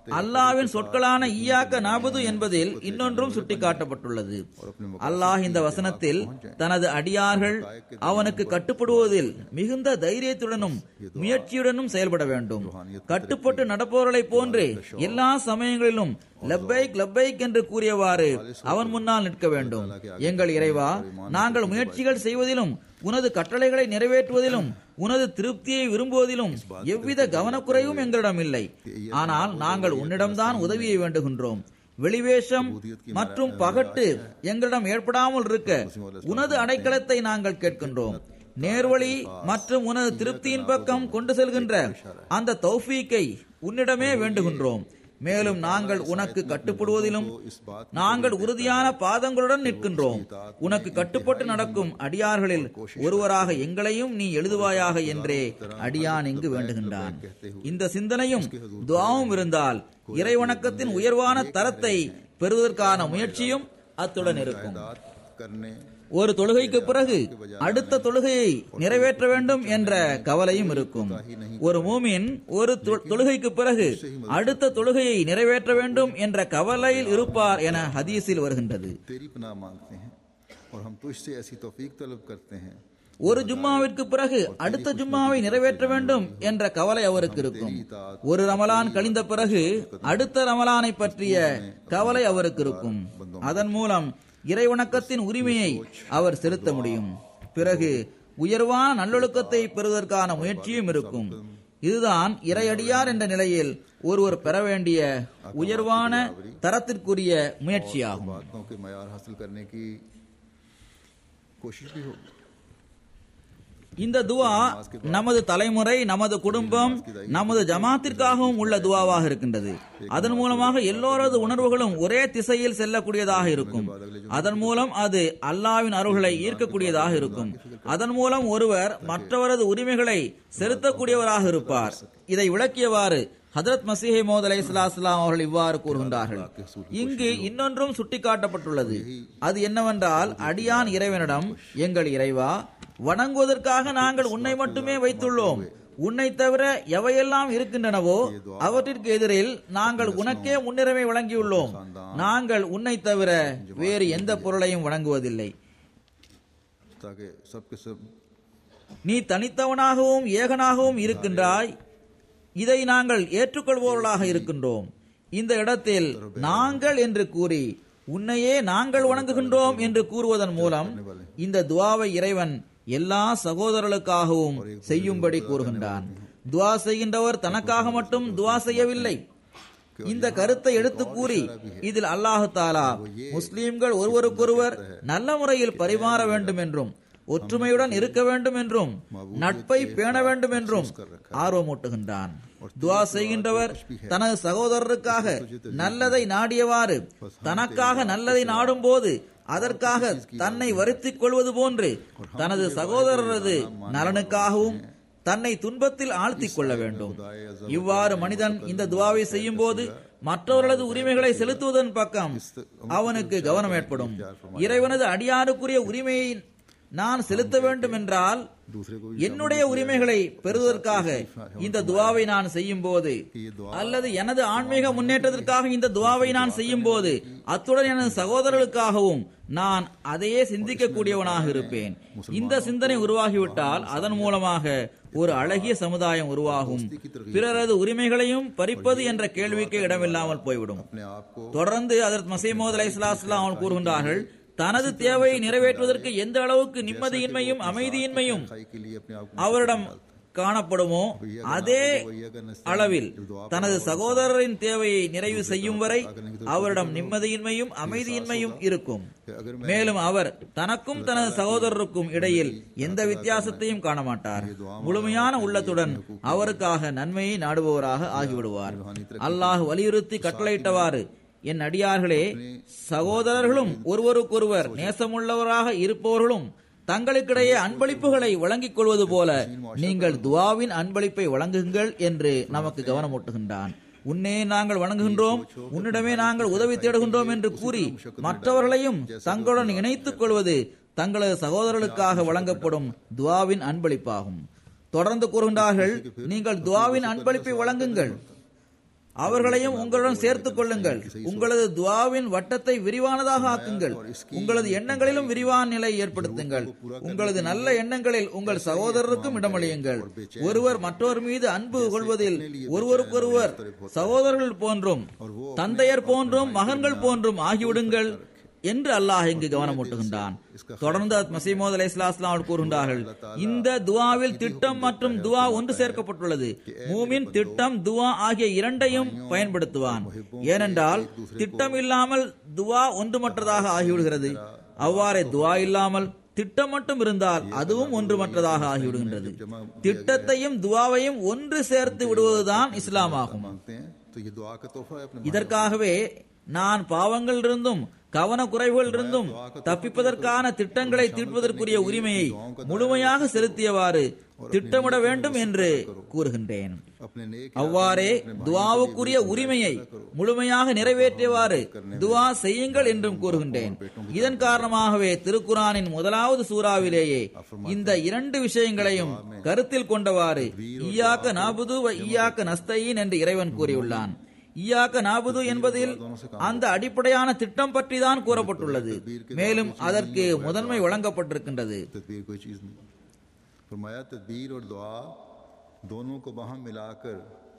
அல்லாவின் சொற்களான ஈயாக்க நாபது என்பதில் இன்னொன்றும் சுட்டிக்காட்டப்பட்டுள்ளது அல்லாஹ் இந்த வசனத்தில் தனது அடியார்கள் அவனுக்கு கட்டுப்படுவதில் மிகுந்த தைரியத்துடனும் முயற்சியுடனும் செயல்பட வேண்டும் கட்டுப்பட்டு நடப்பவர்களைப் போன்று எல்லா சமயங்களிலும் லப்பைக் லப்பைக் என்று கூறியவாறு அவன் முன்னால் நிற்க வேண்டும் எங்கள் இறைவா நாங்கள் முயற்சிகள் செய்வதிலும் உனது கட்டளைகளை நிறைவேற்றுவதிலும் உனது திருப்தியை விரும்புவதிலும் எவ்வித கவனக்குறைவும் எங்களிடம் இல்லை ஆனால் நாங்கள் உன்னிடம்தான் உதவியை வேண்டுகின்றோம் வெளிவேஷம் மற்றும் பகட்டு எங்களிடம் ஏற்படாமல் இருக்க உனது அடைக்கலத்தை நாங்கள் கேட்கின்றோம் நேர்வழி மற்றும் உனது திருப்தியின் பக்கம் கொண்டு செல்கின்ற அந்த தௌஃபீக்கை உன்னிடமே வேண்டுகின்றோம் மேலும் நாங்கள் உனக்கு கட்டுப்படுவதிலும் நாங்கள் உறுதியான பாதங்களுடன் நிற்கின்றோம் உனக்கு கட்டுப்பட்டு நடக்கும் அடியார்களில் ஒருவராக எங்களையும் நீ எழுதுவாயாக என்றே அடியான் இங்கு வேண்டுகின்றான் இந்த சிந்தனையும் துவாவும் இருந்தால் இறைவணக்கத்தின் உயர்வான தரத்தை பெறுவதற்கான முயற்சியும் அத்துடன் இருக்கும் करने ஒரு தொழுகைக்கு பிறகு அடுத்த தொழுகையை நிறைவேற்ற வேண்டும் என்ற கவலையும் இருக்கும் ஒரு மூமின் ஒரு தொ- தொழுகைக்கு பிறகு அடுத்த தொழுகையை நிறைவேற்ற வேண்டும் என்ற கவலையில் இருப்பார் என ஹதீஸில் வருகின்றது तेरी पनाह मांगते हैं और हम तुझसे ऐसी तौफीक तलब करते हैं ஒரு ஜும்மாவிற்கு பிறகு அடுத்த ஜும்மாவை நிறைவேற்ற வேண்டும் என்ற கவலை அவருக்கு இருக்கும் ஒரு ரமலான் கழிந்த பிறகு அடுத்த ரமலானை பற்றிய கவலை அவருக்கு இருக்கும் அதன் மூலம் இறைவணக்கத்தின் உரிமையை அவர் செலுத்த முடியும் பிறகு உயர்வான நல்லொழுக்கத்தை பெறுவதற்கான முயற்சியும் இருக்கும் இதுதான் இறையடியார் என்ற நிலையில் ஒருவர் பெற வேண்டிய உயர்வான தரத்திற்குரிய முயற்சியாகும் बातों के मैार हासिल करने की कोशिश भी होगी இந்த துவா நமது தலைமுறை நமது குடும்பம் நமது ஜமாத்திற்காகவும் உள்ள துவாவாக இருக்கின்றது அதன் மூலமாக எல்லோரது உணர்வுகளும் ஒரே திசையில் செல்லக்கூடியதாக இருக்கும் அதன் மூலம் அது அல்லாவின் அருள்களை ஈர்க்கக்கூடியதாக இருக்கும் அதன் மூலம் ஒருவர் மற்றவரது உரிமைகளை செலுத்தக்கூடியவராக இருப்பார் இதை விளக்கியவாறு ஹதரத் மசீஹை மோத் அலை அவர்கள் இவ்வாறு கூறுகின்றார்கள் இங்கு இன்னொன்றும் சுட்டிக்காட்டப்பட்டுள்ளது அது என்னவென்றால் அடியான் இறைவனிடம் எங்கள் இறைவா வணங்குவதற்காக நாங்கள் உன்னை மட்டுமே வைத்துள்ளோம் உன்னை தவிர எவையெல்லாம் இருக்கின்றனவோ அவற்றிற்கு எதிரில் நாங்கள் உனக்கே முன்னுரிமை வழங்கியுள்ளோம் நாங்கள் உன்னை தவிர வேறு எந்த பொருளையும் வணங்குவதில்லை ताकि सबके सब நீ தனித்தவனாகவும் ஏகனாகவும் இருக்கின்றாய் இதை நாங்கள் ஏற்றுக்கொள்பவர்களாக இருக்கின்றோம் இந்த இடத்தில் நாங்கள் என்று கூறி உன்னையே நாங்கள் வணங்குகின்றோம் என்று கூறுவதன் மூலம் இந்த துவாவை இறைவன் எல்லா சகோதரர்களுக்காகவும் செய்யும்படி கூறுகின்றான் துவா செய்கின்றவர் தனக்காக மட்டும் துவா செய்யவில்லை இந்த கருத்தை எடுத்து கூறி இதில் அல்லாஹு தாலா முஸ்லிம்கள் ஒருவருக்கொருவர் நல்ல முறையில் பரிமாற வேண்டும் என்றும் ஒற்றுமையுடன் இருக்க வேண்டும் என்றும் நட்பை பேண வேண்டும் என்றும் ஆர்வமூட்டுகின்றான் துவா செய்கின்றவர் தனது சகோதரருக்காக நல்லதை நாடியவாறு தனக்காக நல்லதை நாடும் போது அதற்காக தன்னை வருத்திக் கொள்வது போன்று தனது சகோதரரது நலனுக்காகவும் தன்னை துன்பத்தில் ஆழ்த்திக் கொள்ள வேண்டும் இவ்வாறு மனிதன் இந்த துவாவை செய்யும் போது மற்றவர்களது உரிமைகளை செலுத்துவதன் பக்கம் அவனுக்கு கவனம் ஏற்படும் இறைவனது அடியாருக்குரிய உரிமையை நான் செலுத்த வேண்டும் என்றால் दूसरे को என்னுடைய உரிமைகளை பெறுவதற்காக இந்த துவாவை நான் செய்யும் போது அல்லது எனது ஆன்மீக முன்னேற்றத்திற்காக இந்த துவாவை நான் செய்யும் போது அத்துடன் எனது சகோதரர்களுக்காகவும் நான் அதையே சிந்திக்கக்கூடியவனாக இருப்பேன் இந்த சிந்தனை உருவாகிவிட்டால் அதன் மூலமாக ஒரு அழகிய சமுதாயம் உருவாகும் பிறரது உரிமைகளையும் பறிப்பது என்ற கேள்விக்கு இடமில்லாமல் போய்விடும் अपने आप को தொடர்ந்து அதற்கு மசீமோத் அலை அவர்கள் கூறுகின்றார்கள் தனது தேவையை நிறைவேற்றுவதற்கு எந்த அளவுக்கு நிம்மதியின்மையும் அமைதியின்மையும் खाई के लिए अपने आप को அவரிடம் காணப்படுமோ அதே அளவில் தனது சகோதரரின் தேவையை நிறைவு செய்யும் வரை அவரிடம் நிம்மதியின்மையும் அமைதியின்மையும் இருக்கும் மேலும் அவர் தனக்கும் தனது சகோதரருக்கும் இடையில் எந்த வித்தியாசத்தையும் காண மாட்டார் முழுமையான உள்ளத்துடன் அவருக்காக நன்மையை நாடுபவராக ஆகிவிடுவார் அல்லாஹ் வலியுறுத்தி கட்டளையிட்டவாறு என் அடியார்களே சகோதரர்களும் ஒருவருக்கொருவர் நேசமுள்ளவராக இருப்பவர்களும் தங்களுக்கிடையே அன்பளிப்புகளை வழங்கிக் கொள்வது போல நீங்கள் துவாவின் அன்பளிப்பை வழங்குங்கள் என்று நமக்கு கவனமூட்டுகின்றான் உன்னே நாங்கள் வணங்குகின்றோம் உன்னிடமே நாங்கள் உதவி தேடுகின்றோம் என்று கூறி மற்றவர்களையும் தங்களுடன் இணைத்துக் கொள்வது தங்களது சகோதரர்களுக்காக வழங்கப்படும் துவாவின் அன்பளிப்பாகும் தொடர்ந்து கூறுகின்றார்கள் நீங்கள் துவாவின் அன்பளிப்பை வழங்குங்கள் அவர்களையும் உங்களுடன் சேர்த்துக் கொள்ளுங்கள் உங்களது துவாவின் வட்டத்தை விரிவானதாக ஆக்குங்கள் உங்களது எண்ணங்களிலும் விரிவான நிலை ஏற்படுத்துங்கள் உங்களது நல்ல எண்ணங்களில் உங்கள் சகோதரருக்கும் இடமளியுங்கள் ஒருவர் மற்றவர் மீது அன்பு கொள்வதில் ஒருவருக்கொருவர் சகோதரர்கள் போன்றும் தந்தையர் போன்றும் மகன்கள் போன்றும் ஆகிவிடுங்கள் என்று அல்லாஹ் இங்கு கவனமூட்டுகின்றான் தொடர்ந்து மசீமோத் அலை அவர்கள் கூறுகின்றார்கள் இந்த துவாவில் திட்டம் மற்றும் துவா ஒன்று சேர்க்கப்பட்டுள்ளது மூமின் திட்டம் துவா ஆகிய இரண்டையும் பயன்படுத்துவான் ஏனென்றால் திட்டம் இல்லாமல் துவா ஒன்றுமற்றதாக ஆகிவிடுகிறது அவ்வாறே துவா இல்லாமல் திட்டம் மட்டும் இருந்தால் அதுவும் ஒன்றுமற்றதாக ஆகிவிடுகின்றது திட்டத்தையும் துவாவையும் ஒன்று சேர்த்து விடுவதுதான் இஸ்லாம் ஆகும் मांगते हैं तो ये दुआ का तोहफा है अपने இதற்காகவே நான் பாவங்களிலிருந்தும் கவன குறைவுகளிலிருந்தும் தப்பிப்பதற்கான திட்டங்களை தீர்ப்பதற்குரிய உரிமையை முழுமையாக செலுத்தியவாறு திட்டமிட வேண்டும் என்று கூறுகின்றேன் अपने नेक அவ்வாறே துவாவுக்குரிய உரிமையை முழுமையாக நிறைவேற்றியவாறு துவா செய்யுங்கள் என்றும் கூறுகின்றேன் இதன் காரணமாகவே திருக்குரானின் முதலாவது சூறாவிலேயே இந்த இரண்டு விஷயங்களையும் கருத்தில் கொண்டவாறு ஈயாக்க நாபுது வ ஈயாக்க நஸ்தையின் என்று இறைவன் கூறியுள்ளான் ஈயாக்க நாபுது என்பதில் அந்த அடிப்படையான திட்டம் பற்றி தான் கூறப்பட்டுள்ளது மேலும் அதற்கு முதன்மை வழங்கப்பட்டிருக்கின்றது तदबीर कोई चीज़ नहीं फरमाया तदबीर और दुआ दोनों को वहां मिलाकर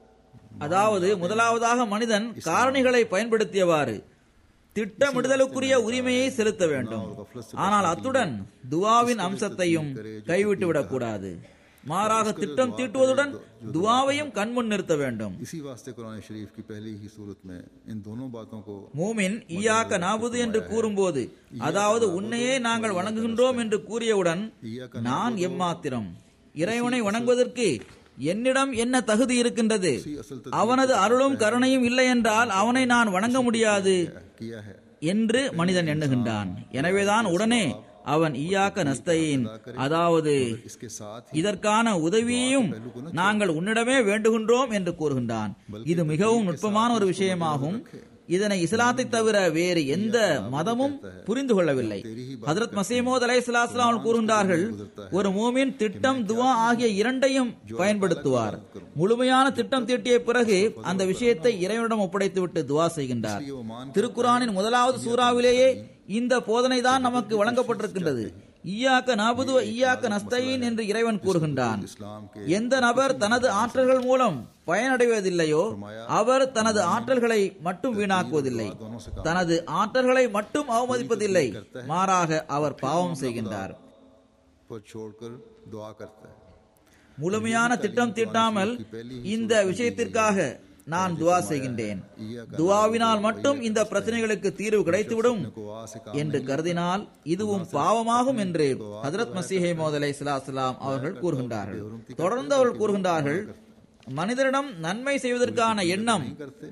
அதாவது முதலாவதாக மனிதன் காரணிகளை பயன்படுத்தியவாறு திட்டமிடுதலுக்குரிய உரிமையை செலுத்த வேண்டும் ஆனால் அத்துடன் துவாவின் அம்சத்தையும் கைவிட்டு விடக்கூடாது மாறாக திட்டம் தீட்டுவதுடன் துவாவையும் கண்முன் நிறுத்த வேண்டும் इसी वास्ते कुरान शरीफ की पहली ही सूरत में इन दोनों बातों को மூமின் ஈயாக்க நாபுது என்று கூறும்போது அதாவது உன்னையே நாங்கள் வணங்குகின்றோம் என்று கூறியவுடன் நான் எம்மாத்திரம் இறைவனை வணங்குவதற்கு என்னிடம் என்ன தகுதி இருக்கின்றது அவனது அருளும் கருணையும் இல்லை என்றால் அவனை நான் வணங்க முடியாது किया है என்று மனிதன் எண்ணுகின்றான் எனவேதான் உடனே அவன் ஈயாக்க நஸ்தையின் அதாவது इसके साथ இதற்கான உதவியையும் நாங்கள் உன்னிடமே வேண்டுகின்றோம் என்று கூறுகின்றான் இது மிகவும் நுட்பமான ஒரு விஷயமாகும் இதனை இஸ்லாத்தை தவிர வேறு எந்த மதமும் புரிந்து கொள்ளவில்லை ஹதரத் மசீமோத் அலை அவர்கள் கூறுகின்றார்கள் ஒரு மூமின் திட்டம் துவா ஆகிய இரண்டையும் பயன்படுத்துவார் முழுமையான திட்டம் தீட்டிய பிறகு அந்த விஷயத்தை இறைவனிடம் ஒப்படைத்துவிட்டு துவா செய்கின்றார் திருக்குரானின் முதலாவது சூறாவிலேயே இந்த போதனை தான் நமக்கு வழங்கப்பட்டிருக்கின்றது ஈயாக்க நாபுது ஈயாக்க நஸ்தையின் என்று இறைவன் கூறுகின்றான் इस्लाम के எந்த நபர் தனது ஆற்றல்கள் மூலம் பயனடைவதில்லையோ அவர் தனது ஆற்றல்களை மட்டும் வீணாக்குவதில்லை தனது ஆற்றல்களை மட்டும் அவமதிப்பதில்லை மாறாக அவர் பாவம் செய்கின்றார் पर छोड़कर दुआ करता है முழுமையான திட்டம் தீட்டாமல் இந்த விஷயத்திற்காக நான் துவா செய்கின்றேன் துவாவினால் மட்டும் இந்த பிரச்சனைகளுக்கு தீர்வு கிடைத்துவிடும் दुआ से என்று கருதினால் இதுவும் பாவமாகும் என்று ஹதரத் மசீஹை மோதலை சலாம் அவர்கள் கூறுகின்றார்கள் தொடர்ந்து அவர்கள் கூறுகின்றார்கள் மனிதனிடம் நன்மை செய்வதற்கான எண்ணம் करते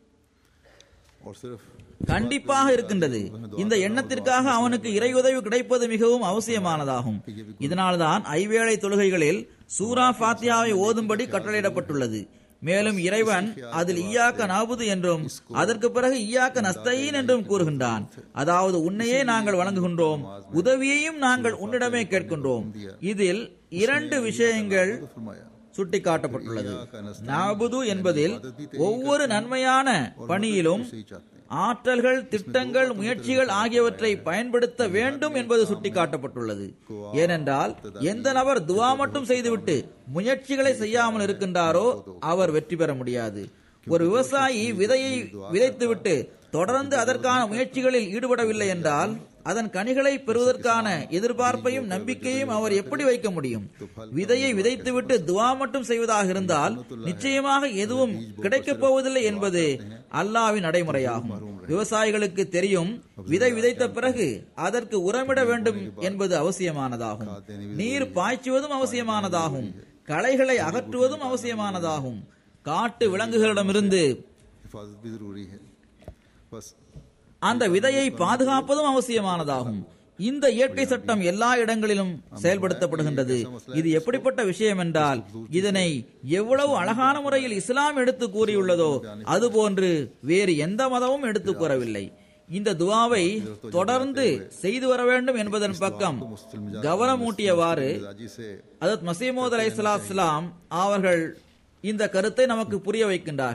और सिर्फ கண்டிப்பாக இருக்கின்றது இந்த எண்ணத்திற்காக அவனுக்கு இறையுதவி கிடைப்பது மிகவும் அவசியமானதாகும் இதனால்தான் ஐவேளை தொழுகைகளில் சூரா ஃபாத்தியாவை ஓதும்படி கட்டளையிடப்பட்டுள்ளது மேலும் இறைவன் அதில் ஈயாக்க நாபுது என்றும் அதற்கு பிறகு ஈயாக்க நஸ்தையின் என்றும் கூறுகின்றான் அதாவது உன்னையே நாங்கள் வழங்குகின்றோம் உதவியையும் நாங்கள் உன்னிடமே கேட்கின்றோம் இதில் இரண்டு விஷயங்கள் फरमाया சுட்டிக்காட்டப்பட்டுள்ளது நாபுது என்பதில் ஒவ்வொரு நன்மையான பணியிலும் सही चाहते हैं ஆற்றல்கள் திட்டங்கள் முயற்சிகள் ஆகியவற்றை பயன்படுத்த வேண்டும் என்பது சுட்டிக்காட்டப்பட்டுள்ளது ஏனென்றால் எந்த நபர் துவா மட்டும் செய்துவிட்டு முயற்சிகளை செய்யாமல் இருக்கின்றாரோ அவர் வெற்றி பெற முடியாது ஒரு விவசாயி விதையை விதைத்துவிட்டு தொடர்ந்து அதற்கான முயற்சிகளில் ஈடுபடவில்லை என்றால் அதன் கனிகளை பெறுவதற்கான எதிர்பார்ப்பையும் நம்பிக்கையும் அவர் எப்படி வைக்க முடியும் விதையை விதைத்துவிட்டு துவா மட்டும் செய்வதாக இருந்தால் நிச்சயமாக எதுவும் கிடைக்கப் போவதில்லை என்பது அல்லாவின் நடைமுறையாகும் விவசாயிகளுக்கு தெரியும் விதை விதைத்த பிறகு அதற்கு உரமிட வேண்டும் என்பது அவசியமானதாகும் நீர் பாய்ச்சுவதும் அவசியமானதாகும் களைகளை அகற்றுவதும் அவசியமானதாகும் காட்டு விலங்குகளிடமிருந்து हिफाजत भी जरूरी है बस அந்த விதையை பாதுகாப்பதும் அவசியமானதாகும் இந்த இயற்கை சட்டம் எல்லா இடங்களிலும் செயல்படுத்தப்படுகின்றது இது எப்படிப்பட்ட விஷயம் என்றால் இதனை எவ்வளவு அழகான முறையில் இஸ்லாம் எடுத்து கூறியுள்ளதோ அதுபோன்று வேறு எந்த மதமும் எடுத்து கூறவில்லை இந்த துவாவை தொடர்ந்து செய்து வர வேண்டும் என்பதன் பக்கம் கவனமூட்டியவாறு मिजाजी से அதத் மசீமோத் அலை அவர்கள் இந்த கருத்தை நமக்கு புரிய வைக்கின்றார்கள்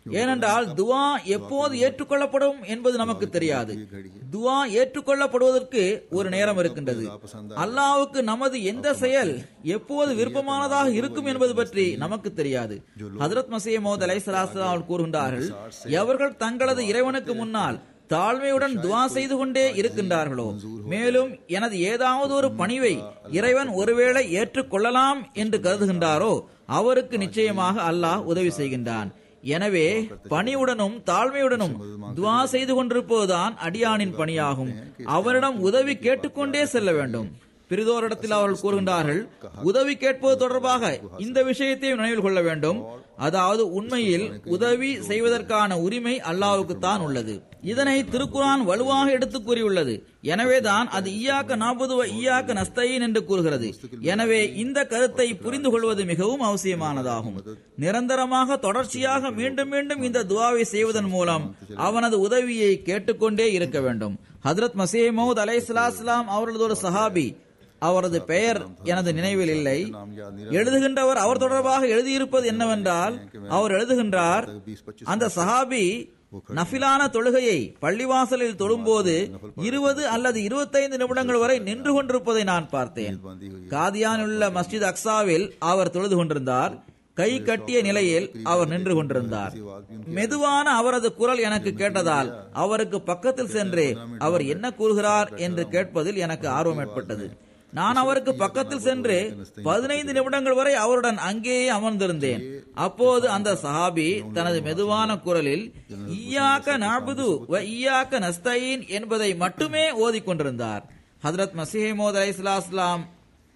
ஏனென்றால் துவா எப்போது ஏற்றுக்கொள்ளப்படும் என்பது நமக்கு தெரியாது துவா ஏற்றுக்கொள்ளப்படுவதற்கு ஒரு நேரம் இருக்கின்றது அல்லாவுக்கு நமது எந்த செயல் எப்போது விருப்பமானதாக இருக்கும் என்பது பற்றி நமக்கு தெரியாது ஹதரத் மசீமோத் அலைசலாஸ்லாம் அவர்கள் கூறுகின்றார்கள் எவர்கள் தங்களது இறைவனுக்கு முன்னால் தாழ்மையுடன் துவா செய்து கொண்டே இருக்கின்றார்களோ மேலும் எனது ஏதாவது ஒரு பணிவை இறைவன் ஒருவேளை ஏற்றுக்கொள்ளலாம் என்று கருதுகின்றாரோ அவருக்கு நிச்சயமாக அல்லாஹ் உதவி செய்கின்றான் எனவே பணிவுடனும் தாழ்மையுடனும் துவா செய்து கொண்டிருப்பதுதான் அடியானின் பணியாகும் அவரிடம் உதவி கேட்டுக்கொண்டே செல்ல வேண்டும் பிரிதோரிடத்தில் அவர்கள் கூறுகின்றார்கள் உதவி கேட்பது தொடர்பாக இந்த விஷயத்தையும் நினைவில் கொள்ள வேண்டும் அதாவது உண்மையில் உதவி செய்வதற்கான உரிமை அல்லாவுக்கு தான் உள்ளது இதனை திருக்குரான் வலுவாக எடுத்து கூறியுள்ளது எனவேதான் அது ஈயாக்க நாற்பதுவ ஈயாக்க நஸ்தையின் என்று கூறுகிறது எனவே இந்த கருத்தை புரிந்து கொள்வது மிகவும் அவசியமானதாகும் நிரந்தரமாக தொடர்ச்சியாக மீண்டும் மீண்டும் இந்த துவாவை செய்வதன் மூலம் அவனது உதவியை கேட்டுக்கொண்டே இருக்க வேண்டும் ஹதரத் மசீமௌத் அலைஹிஸ்ஸலாம் அவர்களது ஒரு சஹாபி அவரது பெயர் எனது நினைவில் இல்லை எழுதுகின்றவர் அவர் தொடர்பாக எழுதியிருப்பது என்னவென்றால் அவர் எழுதுகின்றார் அந்த சஹாபி நஃபிலான தொழுகையை பள்ளிவாசலில் தொழும்போது இருபது அல்லது இருபத்தைந்து நிமிடங்கள் வரை நின்று கொண்டிருப்பதை நான் பார்த்தேன் காதியானில் உள்ள மஸ்ஜித் அக்ஸாவில் அவர் தொழுது கொண்டிருந்தார் கை கட்டிய நிலையில் அவர் நின்று கொண்டிருந்தார் மெதுவான அவரது குரல் எனக்கு கேட்டதால் அவருக்கு பக்கத்தில் சென்று அவர் என்ன கூறுகிறார் என்று கேட்பதில் எனக்கு ஆர்வம் ஏற்பட்டது நான் அவருக்கு பக்கத்தில் சென்று பதினைந்து நிமிடங்கள் வரை அவருடன் அங்கேயே அமர்ந்திருந்தேன் அப்போது அந்த சஹாபி தனது மெதுவான குரலில் ஈயாக்க நாபுது வ ஈயாக்க நஸ்தயின் என்பதை மட்டுமே ஓதிக்கொண்டிருந்தார் ஹதரத் மசீமோத் அலைஹிஸ்ஸலாம்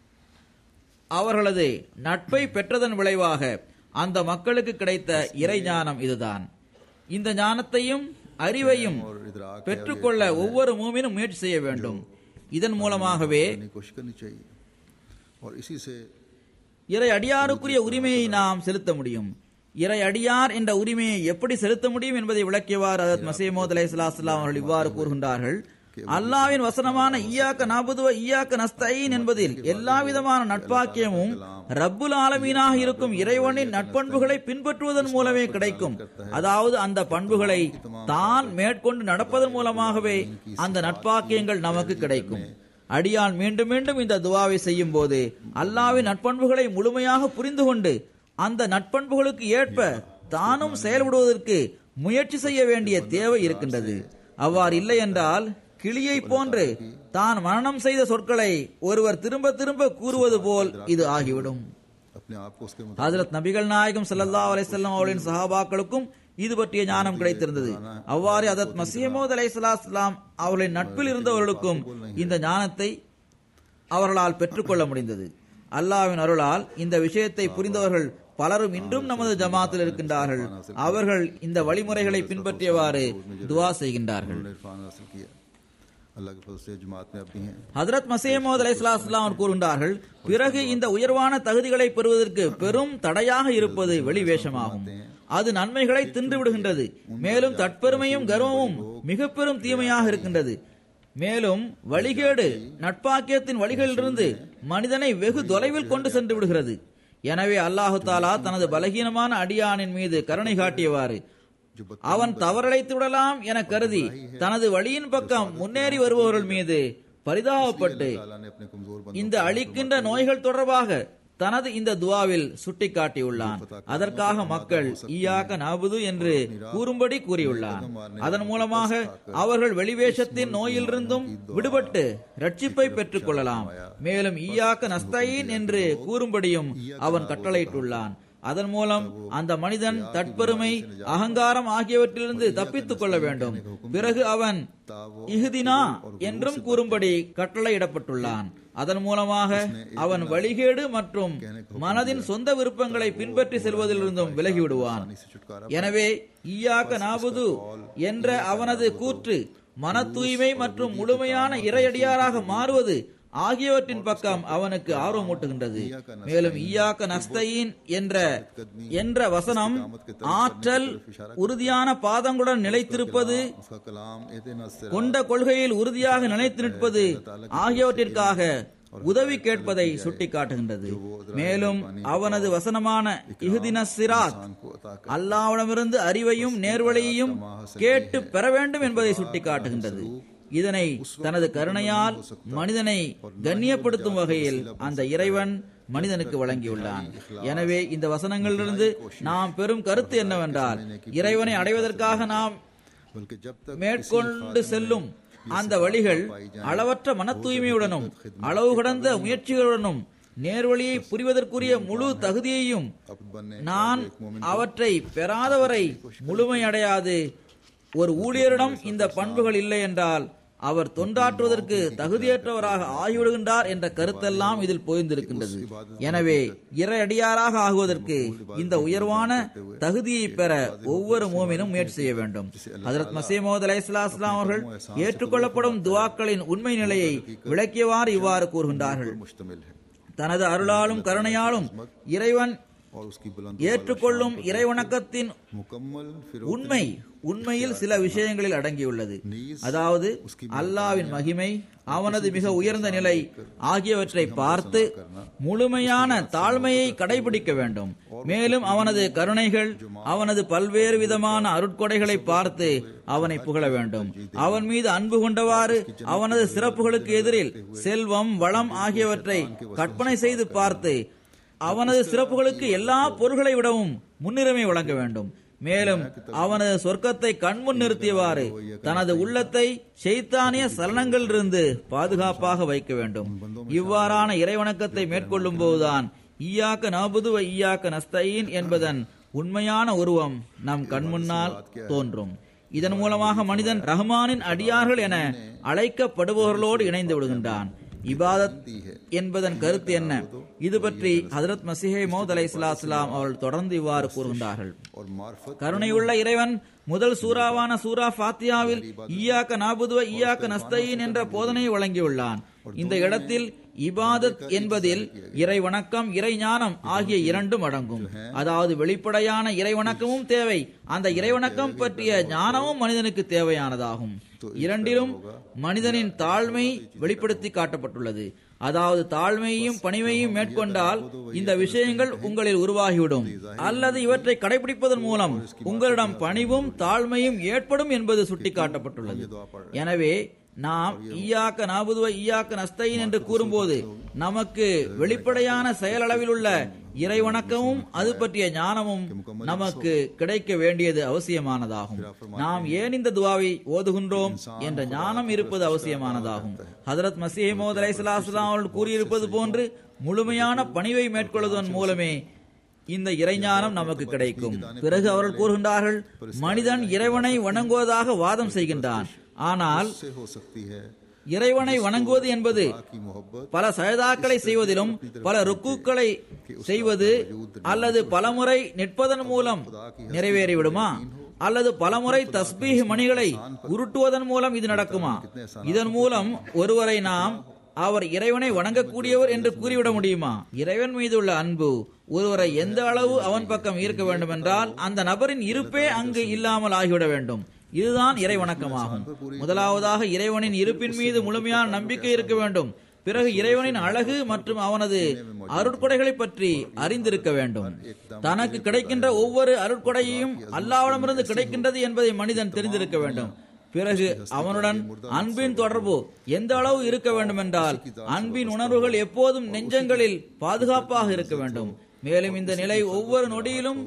அவர்களது நட்பை பெற்றதன் விளைவாக அந்த மக்களுக்கு கிடைத்த இறை ஞானம் இதுதான் இந்த ஞானத்தையும் அறிவையும் பெற்றுக்கொள்ள ஒவ்வொரு மூமினும் முயற்சி செய்ய வேண்டும் இதன் மூலமாகவே करने की कोशिश करनी चाहिए और इसी से இறை அடியாருக்குரிய உரிமையை நாம் செலுத்த முடியும் இறை அடியார் என்ற உரிமையை எப்படி செலுத்த முடியும் என்பதை விளக்கியவாறு அதத் மசீமோத் அலைஹிஸ்ஸலாம் அவர்கள் இவ்வாறு கூறுகின்றார்கள் அல்லாவின் வசனமான ஈயாக்க நாபுதுவ ஈயாக்க நஸ்தீன் என்பதில் எல்லா விதமான நட்பாக்கியமும் ரப்புல் ஆலமீனாக இருக்கும் இறைவனின் நட்பண்புகளை பின்பற்றுவதன் மூலமே கிடைக்கும் அதாவது அந்த பண்புகளை தான் மேற்கொண்டு நடப்பதன் மூலமாகவே அந்த நட்பாக்கியங்கள் நமக்கு கிடைக்கும் அடியான் மீண்டும் மீண்டும் இந்த துவாவை செய்யும் போது அல்லாவின் நட்பண்புகளை முழுமையாக புரிந்து கொண்டு அந்த நட்பண்புகளுக்கு ஏற்ப தானும் செயல்படுவதற்கு முயற்சி செய்ய வேண்டிய தேவை இருக்கின்றது அவ்வாறு இல்லை என்றால் கிளியை போன்று தான் மரணம் செய்த சொற்களை ஒருவர் திரும்ப திரும்ப கூறுவது போல் இது ஆகிவிடும் अपने आप को उसके मुताबिक ஹஜரத் நபிகள் நாயகம் ஸல்லல்லாஹு அலைஹி வஸல்லம் அவர்களின் சஹாபாக்களுக்கும் இது பற்றிய ஞானம் கிடைத்திருந்தது அவ்வாறு அதத் மசீமோத் அலைஹிஸ்ஸலாம் அவர்களின் நட்பில் இருந்தவர்களுக்கும் இந்த ஞானத்தை அவர்களால் பெற்றுக்கொள்ள முடிந்தது அல்லாஹ்வின் அருளால் இந்த விஷயத்தை புரிந்தவர்கள் பலரும் இன்றும் நமது ஜமாத்தில் இருக்கின்றார்கள் அவர்கள் இந்த வழிமுறைகளை பின்பற்றியவாறு துவா செய்கின்றார்கள் उन्होंने इरफान हासिल किया अल्लाह के फजल से जमात में अब भी हैं ஹதரத் மசீமோத் அலைஹிஸ்ஸலாம் கூறுகின்றார்கள் பிறகு இந்த உயர்வான தகுதிகளை பெறுவதற்கு பெரும் தடையாக இருப்பது வெளிவேஷமாகும் அது நன்மைகளை தின்று விடுகின்றது மேலும் தற்பெருமையும் கர்வமும் மிக பெரும் தீமையாக இருக்கின்றது மேலும் வழிகேடு நட்பாக்கியத்தின் வழிகளிலிருந்து மனிதனை வெகு தொலைவில் கொண்டு சென்று விடுகிறது எனவே அல்லாஹு தாலா தனது பலகீனமான அடியானின் மீது கருணை காட்டியவாறு அவன் தவறழைத்து விடலாம் என கருதி தனது வழியின் பக்கம் முன்னேறி வருபவர்கள் மீது பரிதாபப்பட்டு अल्लाह ने अपने कमजोर बंदों இந்த அழிக்கின்ற நோய்கள் தொடர்பாக தனது இந்த துவாவில் சுட்டிக்காட்டியுள்ளான் அதற்காக மக்கள் ஈயாக்க நாபுது என்று கூறும்படி கூறியுள்ளான் அதன் மூலமாக அவர்கள் வெளிவேஷத்தின் நோயிலிருந்தும் விடுபட்டு ரட்சிப்பை பெற்றுக் கொள்ளலாம் மேலும் ஈயாக்க நஸ்தயின் என்று கூறும்படியும் அவன் கட்டளையிட்டுள்ளான் அதன் மூலம் அந்த மனிதன் தற்பெருமை அகங்காரம் ஆகியவற்றிலிருந்து தப்பித்துக் கொள்ள வேண்டும் பிறகு அவன் இஹ்தினா என்றும் கூறும்படி கட்டளையிடப்பட்டுள்ளான் அதன் மூலமாக அவன் வழிகேடு மற்றும் மனதின் சொந்த விருப்பங்களை பின்பற்றி செல்வதிலிருந்தும் விலகிவிடுவான் से छुटकारा எனவே ஈயாக்க நாபுது என்ற அவனது கூற்று மன தூய்மை மற்றும் முழுமையான இறையடியாராக மாறுவது ஆகியவற்றின் பக்கம் அவனுக்கு ஆர்வமூட்டுகின்றது மேலும் ஈயாக்க நஸ்தயின் என்ற என்ற வசனம் ஆற்றல் உறுதியான பாதங்களுடன் நிலைத்திருப்பது उसका कलाम एतना से கொண்ட கொள்கையில் உறுதியாக நிலைத்து நிற்பது ஆகியவற்றிற்காக உதவி கேட்பதை சுட்டிக்காட்டுகின்றது மேலும் அவனது வசனமான இஹ்தின சிராத் इंसान को अता कर அல்லாவிடமிருந்து அறிவையும் நேர்வழியையும் கேட்டு பெற வேண்டும் என்பதை சுட்டிக்காட்டுகின்றது இதனை தனது கருணையால் மனிதனை கண்ணியப்படுத்தும் வகையில் அந்த இறைவன் மனிதனுக்கு வழங்கியுள்ளான் எனவே இந்த வசனங்களிலிருந்து நாம் பெறும் கருத்து என்னவென்றால் இறைவனை அடைவதற்காக நாம் बल्कि जब तक மேற்கொண்டு செல்லும் அந்த வழிகள் அளவற்ற மன தூய்மையுடனும் அளவு கடந்த முயற்சிகளுடனும் நேர்வழியை புரிவதற்குரிய முழு தகுதியையும் अब बनने நான் அவற்றை பெறாதவரை முழுமையடையாது ஒரு ஊழியரிடம் இந்த பண்புகள் இல்லை என்றால் அவர் தொண்டாற்றுவதற்கு தகுதியற்றவராக ஆகிவிடுகின்றார் என்ற கருத்தெல்லாம் இதில் போய்ந்திருக்கின்றது எனவே இறை அடியாராக ஆகுவதற்கு இந்த உயர்வான தகுதியை பெற ஒவ்வொரு மோமினும் முயற்சி செய்ய வேண்டும் ஹதரத் மசீமோத் அலைஹிஸ்ஸலாம் அவர்கள் ஏற்றுக்கொள்ளப்படும் துவாக்களின் உண்மை நிலையை விளக்கியவாறு இவ்வாறு கூறுகின்றார்கள் मुश्तमिल है தனது அருளாலும் கருணையாலும் இறைவன் और उसकी बुलंद ஏற்றுக்கொள்ளும் இறைவணக்கத்தின் मुकम्मल फिर உண்மை உண்மையில் சில விஷயங்களில் அடங்கியுள்ளது அதாவது அல்லாவின் மகிமை அவனது மிக உயர்ந்த நிலை ஆகியவற்றை பார்த்து முழுமையான தாழ்மையை கடைபிடிக்க வேண்டும் மேலும் அவனது கருணைகள் அவனது பல்வேறு விதமான அருட்கொடைகளை பார்த்து அவனை புகழ வேண்டும் அவன் மீது அன்பு கொண்டவாறு அவனது சிறப்புகளுக்கு எதிரில் செல்வம் வளம் ஆகியவற்றை கற்பனை செய்து பார்த்து அவனது சிறப்புகளுக்கு எல்லா பொருள்களை விடவும் முன்னுரிமை வழங்க வேண்டும் மேலும் அவனது சொர்க்கத்தை கண்முன் நிறுத்தியவாறு தனது உள்ளத்தை ஷைத்தானிய சலனங்களிலிருந்து பாதுகாப்பாக வைக்க வேண்டும் இவ்வாறான இறைவணக்கத்தை மேற்கொள்ளும் போதுதான் ஈயாக்க நாபுதுவ ஈயாக்க நஸ்தீன் என்பதன் உண்மையான உருவம் நம் கண்முன்னால் தோன்றும் இதன் மூலமாக மனிதன் ரஹ்மானின் அடியார்கள் என அழைக்கப்படுபவர்களோடு இணைந்து விடுகின்றான் இபாதத் என்பதன் கருத்து என்ன இது பற்றி ஹதரத் மசிஹே மௌத் அலை இஸ்லாம் அவர்கள் தொடர்ந்து இவ்வாறு கூறுகின்றார்கள் और मार्फत கருணையுள்ள இறைவன் முதல் சூறாவான சூரா ஃபாத்தியாவில் ஈயாக்க நாபுதுவ ஈயாக்க நஸ்தீன் என்ற போதனையை வழங்கியுள்ளான் இந்த இடத்தில் இபாதத் என்பதில் இறை வணக்கம் இறை ஞானம் ஆகிய இரண்டும் அடங்கும் அதாவது வெளிப்படையான இறை வணக்கமும் தேவை அந்த இறை வணக்கம் பற்றிய ஞானமும் மனிதனுக்கு தேவையானதாகும் இரண்டிலும் மனிதனின் தாழ்மை வெளிப்படுத்தி காட்டப்பட்டுள்ளது அதாவது தாழ்மையையும் பணிவையும் மேற்கொண்டால் இந்த விஷயங்கள் உங்களில் உருவாகிவிடும் அல்லது இவற்றை கடைபிடிப்பதன் மூலம் உங்களிடம் பணிவும் தாழ்மையும் ஏற்படும் என்பது சுட்டிக்காட்டப்பட்டுள்ளது எனவே நாம் ஈயாக்க நாபுதுவ ஈயாக்க நஸ்தைன் என்று கூறும்போது நமக்கு வெளிப்படையான செயலளவில் உள்ள இறை வணக்கமும் அது பற்றிய ஞானமும் நமக்கு கிடைக்க வேண்டியது அவசியமானதாகும் நாம் ஏன் இந்த துவாவை ஓதுகின்றோம் என்ற ஞானம் இருப்பது அவசியமானதாகும் ஹதரத் மசீமோத் அலைஹிஸ்ஸலாம் அவர்கள் கூறியிருப்பது போன்று முழுமையான பணிவை மேற்கொள்வதன் மூலமே இந்த இறைஞானம் நமக்கு கிடைக்கும் பிறகு அவர்கள் கூறுகின்றார்கள் மனிதன் இறைவனை வணங்குவதாக வாதம் செய்கின்றான் ஆனால் से हो सकती है இறைவனை வணங்குவது என்பது की मोहब्बत பல சயதாக்களை செய்வதிலும் பல ருக்குக்களை செய்வது அல்லது பலமுறை நிற்பதன் மூலம் நிறைவேறிவிடுமா அல்லது பலமுறை தஸ்பீஹ் மணிகளை உருட்டுவதன் மூலம் இது நடக்குமா இதன் மூலம் ஒருவரை நாம் அவர் இறைவனை வணங்கக்கூடியவர் என்று கூறிவிட முடியுமா இறைவன் மீது உள்ள அன்பு ஒருவரை எந்த அளவு அவன் பக்கம் ஈர்க்க வேண்டும் என்றால் அந்த நபரின் இருப்பே அங்கு இல்லாமல் ஆகிவிட வேண்டும் இதுதான் இறை வணக்கமாகும் முதலாவதாக இறைவனின் இருப்பின் மீது முழுமையான நம்பிக்கை இருக்க வேண்டும் பிறகு இறைவனின் அழகு மற்றும் அவனது அருட்கொடைகளை பற்றி அறிந்திருக்க வேண்டும் தனக்கு கிடைக்கின்ற ஒவ்வொரு அருட்கொடையையும் அல்லாவிடமிருந்து கிடைக்கின்றது என்பதை மனிதன் தெரிந்திருக்க வேண்டும் பிறகு அவனுடன் அன்பின் தொடர்பு எந்த அளவு இருக்க வேண்டும் என்றால் அன்பின் உணர்வுகள் எப்போதும் நெஞ்சங்களில் பாதுகாப்பாக இருக்க வேண்டும் மேலும் இந்த நிலை ஒவ்வொரு நொடியிலும்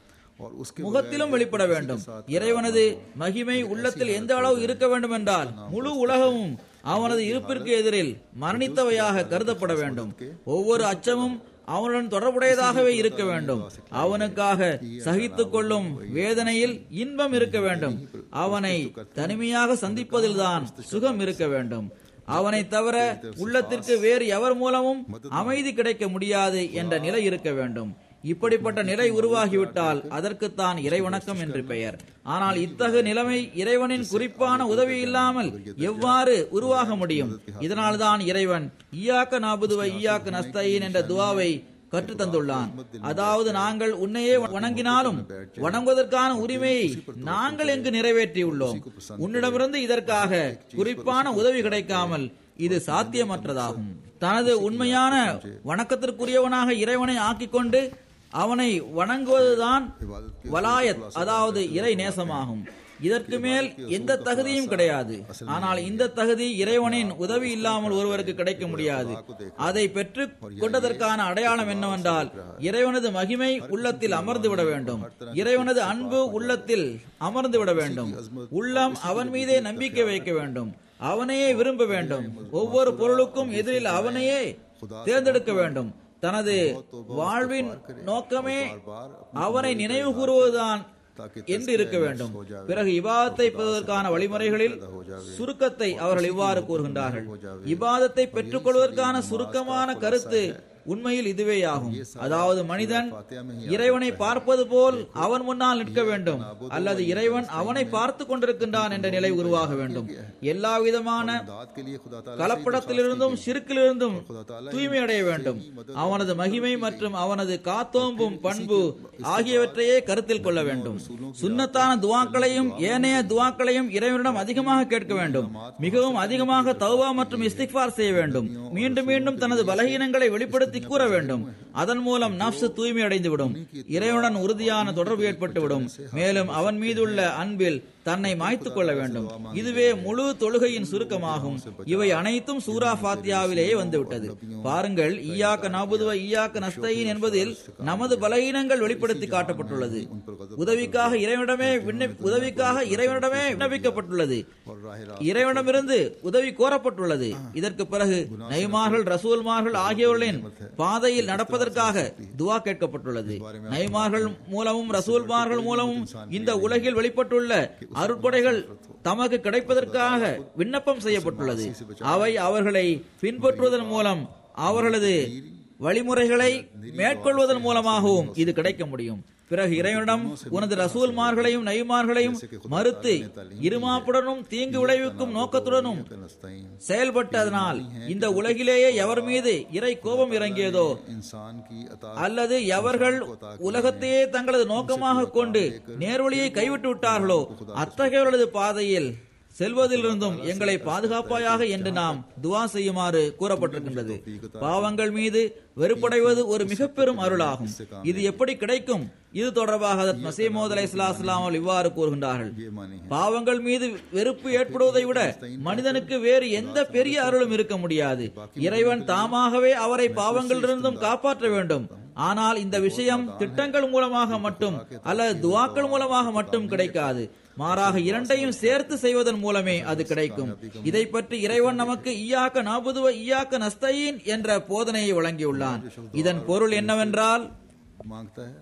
और उसके முகத்திலும் வெளிப்பட வேண்டும் இறைவனது மகிமை உள்ளத்தில் எந்த அளவு இருக்க வேண்டும் என்றால் முழு உலகமும் அவனது இருப்பிற்கு எதிரில் மரணித்தவையாக கருதப்பட வேண்டும் ஒவ்வொரு அச்சமும் அவனுடன் தொடர்புடையதாகவே இருக்க வேண்டும் அவனுக்காக சகித்துக் கொள்ளும் வேதனையில் இன்பம் இருக்க வேண்டும் அவனை தனிமையாக சந்திப்பதில்தான் சுகம் இருக்க வேண்டும் அவனை தவிர உள்ளத்திற்கு வேறு எவர் மூலமும் அமைதி கிடைக்க முடியாது என்ற நிலை இருக்க வேண்டும் இப்படிப்பட்ட நிலை உருவாகிவிட்டால் அதற்குத்தான் இறைவணக்கம் என்று பெயர் ஆனால் இத்தகு நிலைமை இறைவனின் குறிப்பான உதவி இல்லாமல் எவ்வாறு உருவாக முடியும் இதனால்தான் இறைவன் ஈயாக்க நாபுதுவ ஈயாக்க நஸ்தீன் என்ற துவாவை கற்றுத் தந்துள்ளான் அதாவது நாங்கள் உன்னையே வணங்கினாலும் வணங்குவதற்கான உரிமையை நாங்கள் எங்கு நிறைவேற்றியுள்ளோம் உன்னிடமிருந்து இதற்காக குறிப்பான உதவி கிடைக்காமல் இது சாத்தியமற்றதாகும் தனது உண்மையான வணக்கத்திற்குரியவனாக இறைவனை ஆக்கிக் கொண்டு அவனை வணங்குவதுதான் வலாயத் அதாவது இறை நேசமாகும் இதற்கு மேல் எந்த தகுதியும் கிடையாது ஆனால் இந்த தகுதி இறைவனின் உதவி இல்லாமல் ஒருவருக்கு கிடைக்க முடியாது அதை பெற்று கொண்டதற்கான அடையாளம் என்னவென்றால் இறைவனது மகிமை உள்ளத்தில் அமர்ந்து விட வேண்டும் இறைவனது அன்பு உள்ளத்தில் அமர்ந்து விட வேண்டும் உள்ளம் அவன் மீதே நம்பிக்கை வைக்க வேண்டும் அவனையே விரும்ப வேண்டும் ஒவ்வொரு பொருளுக்கும் எதிரில் அவனையே தேர்ந்தெடுக்க வேண்டும் தனது வாழ்வின் நோக்கமே அவனை நினைவு கூறுவதுதான் என்று இருக்க வேண்டும் பிறகு இபாதத்தை பெறுவதற்கான வழிமுறைகளில் சுருக்கத்தை அவர்கள் இவ்வாறு கூறுகின்றார்கள் இபாதத்தை பெற்றுக்கொள்வதற்கான சுருக்கமான கருத்து உண்மையில் இதுவேயாகும் அதாவது மனிதன் இறைவனை பார்ப்பது போல் அவன் முன்னால் நிற்க வேண்டும் அல்லது இறைவன் அவனை பார்த்து கொண்டிருக்கின்றான் என்ற நிலை உருவாக வேண்டும் எல்லா விதமான दाद के लिए खुदा ताला கலப்படத்திலிருந்தும் சிறுக்கிலிருந்தும் தூய்மை அடைய வேண்டும் அவனது மகிமை மற்றும் அவனது காத்தோம்பும் பண்பு ஆகியவற்றையே கருத்தில் கொள்ள வேண்டும் சுன்னத்தான துவாக்களையும் ஏனைய துவாக்களையும் இறைவனிடம் அதிகமாக கேட்க வேண்டும் மிகவும் அதிகமாக தௌபா மற்றும் இஸ்திக்பார் செய்ய வேண்டும் மீண்டும் மீண்டும் தனது பலகீனங்களை வெளிப்படுத்தி கூற வேண்டும் அதன் மூலம் நப்சு தூய்மை அடைந்துவிடும் இறைவனுடன் உறுதியான தொடர்பு ஏற்பட்டுவிடும் மேலும் அவன் மீதுள்ள அன்பில் தன்னை மாய்த்துக் கொள்ள வேண்டும் இதுவே முழு தொழுகையின் சுருக்கமாகும் இவை அனைத்தும் சூரா ஃபாத்தியாவிலேயே வந்துவிட்டது பாருங்கள் ஈயாக்க நாபுதுவ ஈயாக்க நஸ்தையின் என்பதில் நமது பலகீனங்கள் வெளிப்படுத்தி காட்டப்பட்டுள்ளது உதவிக்காக இறைவனிடமே விண்ண- உதவிக்காக இறைவனிடமே விண்ணப்பிக்கப்பட்டுள்ளது இறைவனிடமிருந்து உதவி கோரப்பட்டுள்ளது இதற்கு பிறகு நைமார்கள் ரசூல்மார்கள் ஆகியோர்களின் பாதையில் நடப்பதற்காக துவா கேட்கப்பட்டுள்ளது நைமார்கள் மூலமும் ரசூல்மார்கள் மூலமும் இந்த உலகில் வெளிப்பட்டுள்ள அருட்கொடைகள் தமக்கு கிடைப்பதற்காக விண்ணப்பம் செய்யப்பட்டுள்ளது அவை அவர்களை பின்பற்றுவதன் மூலம் அவர்களது வழிமுறைகளை மேற்கொள்வதன் மூலமாகவும் இது கிடைக்க முடியும் பிறகு இறைவனிடம் உனது ரசூல்மார்களையும் நைமார்களையும் மறுத்து இருமாப்புடனும் தீங்கு விளைவிக்கும் நோக்கத்துடனும் नस्ताइन செயல்பட்டதனால் இந்த உலகிலேயே எவர் மீது இறை கோபம் இறங்கியதோ इंसान की अता அல்லது எவர்கள் உலகத்தையே தங்களது நோக்கமாக கொண்டு நேர்வழியை கைவிட்டு விட்டார்களோ அத்தகையவர்களது பாதையில் செல்வதிலிருந்தும் எங்களை பாதுகாப்பாயாக என்று நாம் துவா செய்யுமாறு கூறப்பட்டிருக்கின்றது பாவங்கள் மீது வெறுப்படைவது ஒரு மிக பெரும் அருளாகும் இது எப்படி கிடைக்கும் இது தொடர்பாக ஹதரத் மசீமோத் அலை அவர்கள் இவ்வாறு கூறுகின்றார்கள் ये मानी है பாவங்கள் மீது வெறுப்பு ஏற்படுவதை விட மனிதனுக்கு வேறு எந்த பெரிய அருளும் இருக்க முடியாது இறைவன் தாமாகவே அவரை பாவங்களிலிருந்தும் காப்பாற்ற வேண்டும் ஆனால் இந்த விஷயம் திட்டங்கள் மூலமாக மட்டும் அல்லது துவாக்கள் மூலமாக மட்டும் கிடைக்காது மாறாக இரண்டையும் சேர்த்து செய்வதன் மூலமே அது கிடைக்கும் இதை பற்றி இறைவன் நமக்கு ஈயாக்க நாபுதுவ ஈயாக்க நஸ்தையின் என்ற போதனையை வழங்கியுள்ளான் இதன் பொருள் என்னவென்றால் मांगता है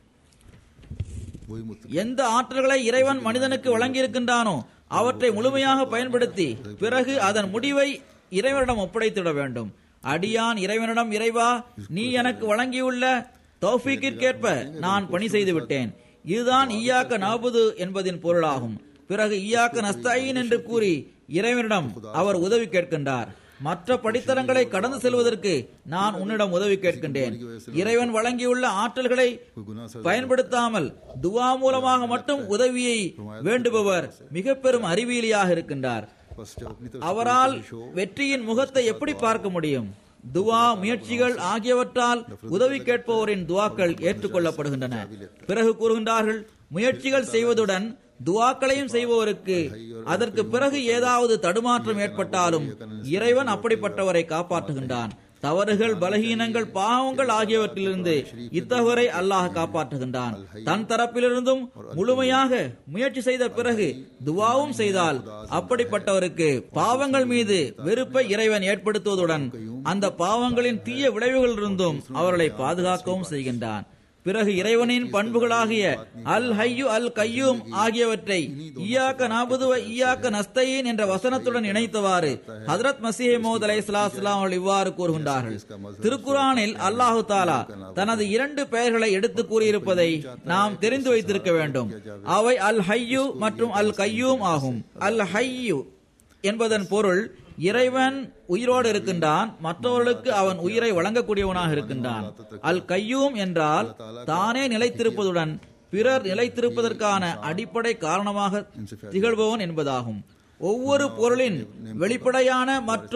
वही मुत எந்த ஆற்றல்களை இறைவன் மனிதனுக்கு வழங்கியிருக்கின்றானோ அவற்றை முழுமையாக பயன்படுத்தி பிறகு அதன் முடிவை இறைவனிடம் ஒப்படைத்திட வேண்டும் அடியான் இறைவனிடம் இறைவா நீ எனக்கு வழங்கியுள்ள தௌஃபீக்கிற்கேற்ப நான் பணி செய்து விட்டேன் இதுதான் ஈயாக்க நாபுது என்பதின் பொருளாகும் பிறகு ஈயாக்க நஸ்தாயின் என்று கூறி இறைவனிடம் அவர் உதவி கேட்கின்றார் மற்ற படித்தரங்களை கடந்து செல்வதற்கு நான் உன்னிடம் உதவி கேட்கின்றேன் இறைவன் வழங்கியுள்ள ஆற்றல்களை பயன்படுத்தாமல் துவா மூலமாக மட்டும் உதவியை வேண்டுபவர் மிக பெரும் அறிவியலியாக இருக்கின்றார் बस जब अपनी तरफ அவரால் வெற்றியின் முகத்தை எப்படி பார்க்க முடியும் துவா முயற்சிகள் ஆகியவற்றால் உதவி கேட்பவரின் துவாக்கள் ஏற்றுக்கொள்ளப்படுகின்றன பிறகு கூறுகின்றார்கள் முயற்சிகள் செய்வதுடன் துவாக்களையும் செய்பவருக்கு அதற்கு பிறகு ஏதாவது தடுமாற்றம் ஏற்பட்டாலும் இறைவன் அப்படிப்பட்டவரை காப்பாற்றுகின்றான் தவறுகள் பலகீனங்கள் பாவங்கள் ஆகியவற்றிலிருந்து இத்தவரை அல்லாஹ் காப்பாற்றுகின்றான் தன் தரப்பிலிருந்தும் முழுமையாக முயற்சி செய்த பிறகு துவாவும் செய்தால் அப்படிப்பட்டவருக்கு பாவங்கள் மீது வெறுப்பை இறைவன் ஏற்படுத்துவதுடன் அந்த பாவங்களின் தீய விளைவுகளிலிருந்தும் அவர்களை பாதுகாக்கவும் செய்கின்றான் பிறகு இறைவனின் பண்புகளாகிய அல் ஹையு அல் கையூம் ஆகியவற்றை ஈயாக்க நாபுதுவ ஈயாக்க நஸ்தையின் என்ற வசனத்துடன் இணைத்தவாறு ஹதரத் மசீஹ் மோத் அலை அவர்கள் இவ்வாறு கூறுகின்றார்கள் திருக்குரானில் அல்லாஹு தாலா தனது இரண்டு பெயர்களை எடுத்து கூறியிருப்பதை நாம் தெரிந்து வைத்திருக்க வேண்டும் அவை அல் ஹையு மற்றும் அல் கையூம் ஆகும் அல் ஹையு என்பதன் பொருள் இறைவன் உயிரோடு இருக்கின்றான் மற்றவர்களுக்கு அவன் உயிரை வழங்கக்கூடியவனாக இருக்கின்றான் அல் கையூம் என்றால் தானே நிலைத்திருப்பதுடன் பிறர் நிலைத்திருப்பதற்கான அடிப்படை காரணமாக திகழ்பவன் என்பதாகும் ஒவ்வொரு பொருளின் வெளிப்படையான மற்றும்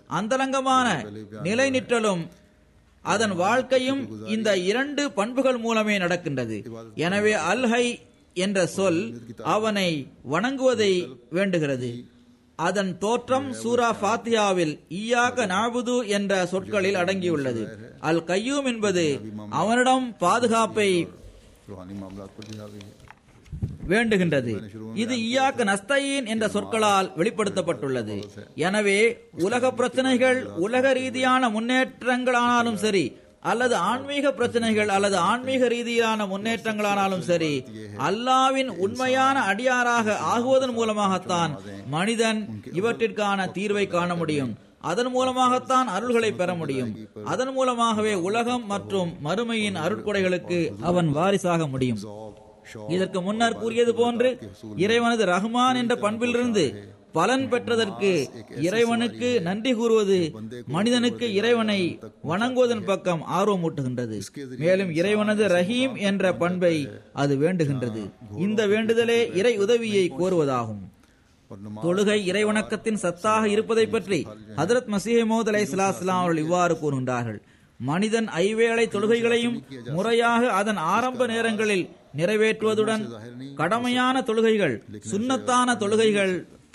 அந்தரங்கமான நிலைநிற்றலும் அதன் வாழ்க்கையும் இந்த இரண்டு பண்புகள் மூலமே நடக்கின்றது எனவே அல்ஹை என்ற சொல் அவனை வணங்குவதை வேண்டுகிறது அதன் தோற்றம் சூரா ஃபாத்தியாவில் ஈயாக நாபுது என்ற சொற்களில் அடங்கியுள்ளது அல் கையூம் என்பது அவனிடம் பாதுகாப்பை रूहानी मामला पर भी आ गई है வேண்டுகின்றது இது ஈயாக்க நஸ்தயின் என்ற சொற்களால் வெளிப்படுத்தப்பட்டுள்ளது எனவே உலக பிரச்சனைகள் உலக ரீதியான முன்னேற்றங்களானாலும் சரி அல்லது ஆன்மீக பிரச்சனைகள் அல்லது ஆன்மீக ரீதியிலான முன்னேற்றங்களானாலும் சரி அல்லாவின் உண்மையான அடியாராக ஆகுவதன் மூலமாகத்தான் மனிதன் இவற்றிற்கான தீர்வை காண முடியும் அதன் மூலமாகத்தான் அருள்களை பெற முடியும் அதன் மூலமாகவே உலகம் மற்றும் மறுமையின் அருட்கொடைகளுக்கு அவன் வாரிசாக முடியும் இதற்கு முன்னர் கூறியது போன்று இறைவனது ரஹ்மான் என்ற பண்பிலிருந்து பலன் பெற்றதற்கு இறைவனுக்கு நன்றி கூறுவது மனிதனுக்கு இறைவனை வணங்குவதன் பக்கம் ஆர்வமூட்டுகின்றது மேலும் இறைவனது ரஹீம் என்ற பண்பை அது வேண்டுகின்றது இந்த வேண்டுதலே இறை உதவியை கோருவதாகும் और नमाज தொழுகை இறைவணக்கத்தின் சத்தாக இருப்பதை பற்றி ஹதரத் மசீஹமோத் அலை சலாஸ்லாம் அவர்கள் இவ்வாறு கூறுகின்றார்கள் மனிதன் ஐவேளை தொழுகைகளையும் முறையாக அதன் ஆரம்ப நேரங்களில் நிறைவேற்றுவதுடன் கடமையான தொழுகைகள் சுன்னத்தான தொழுகைகள்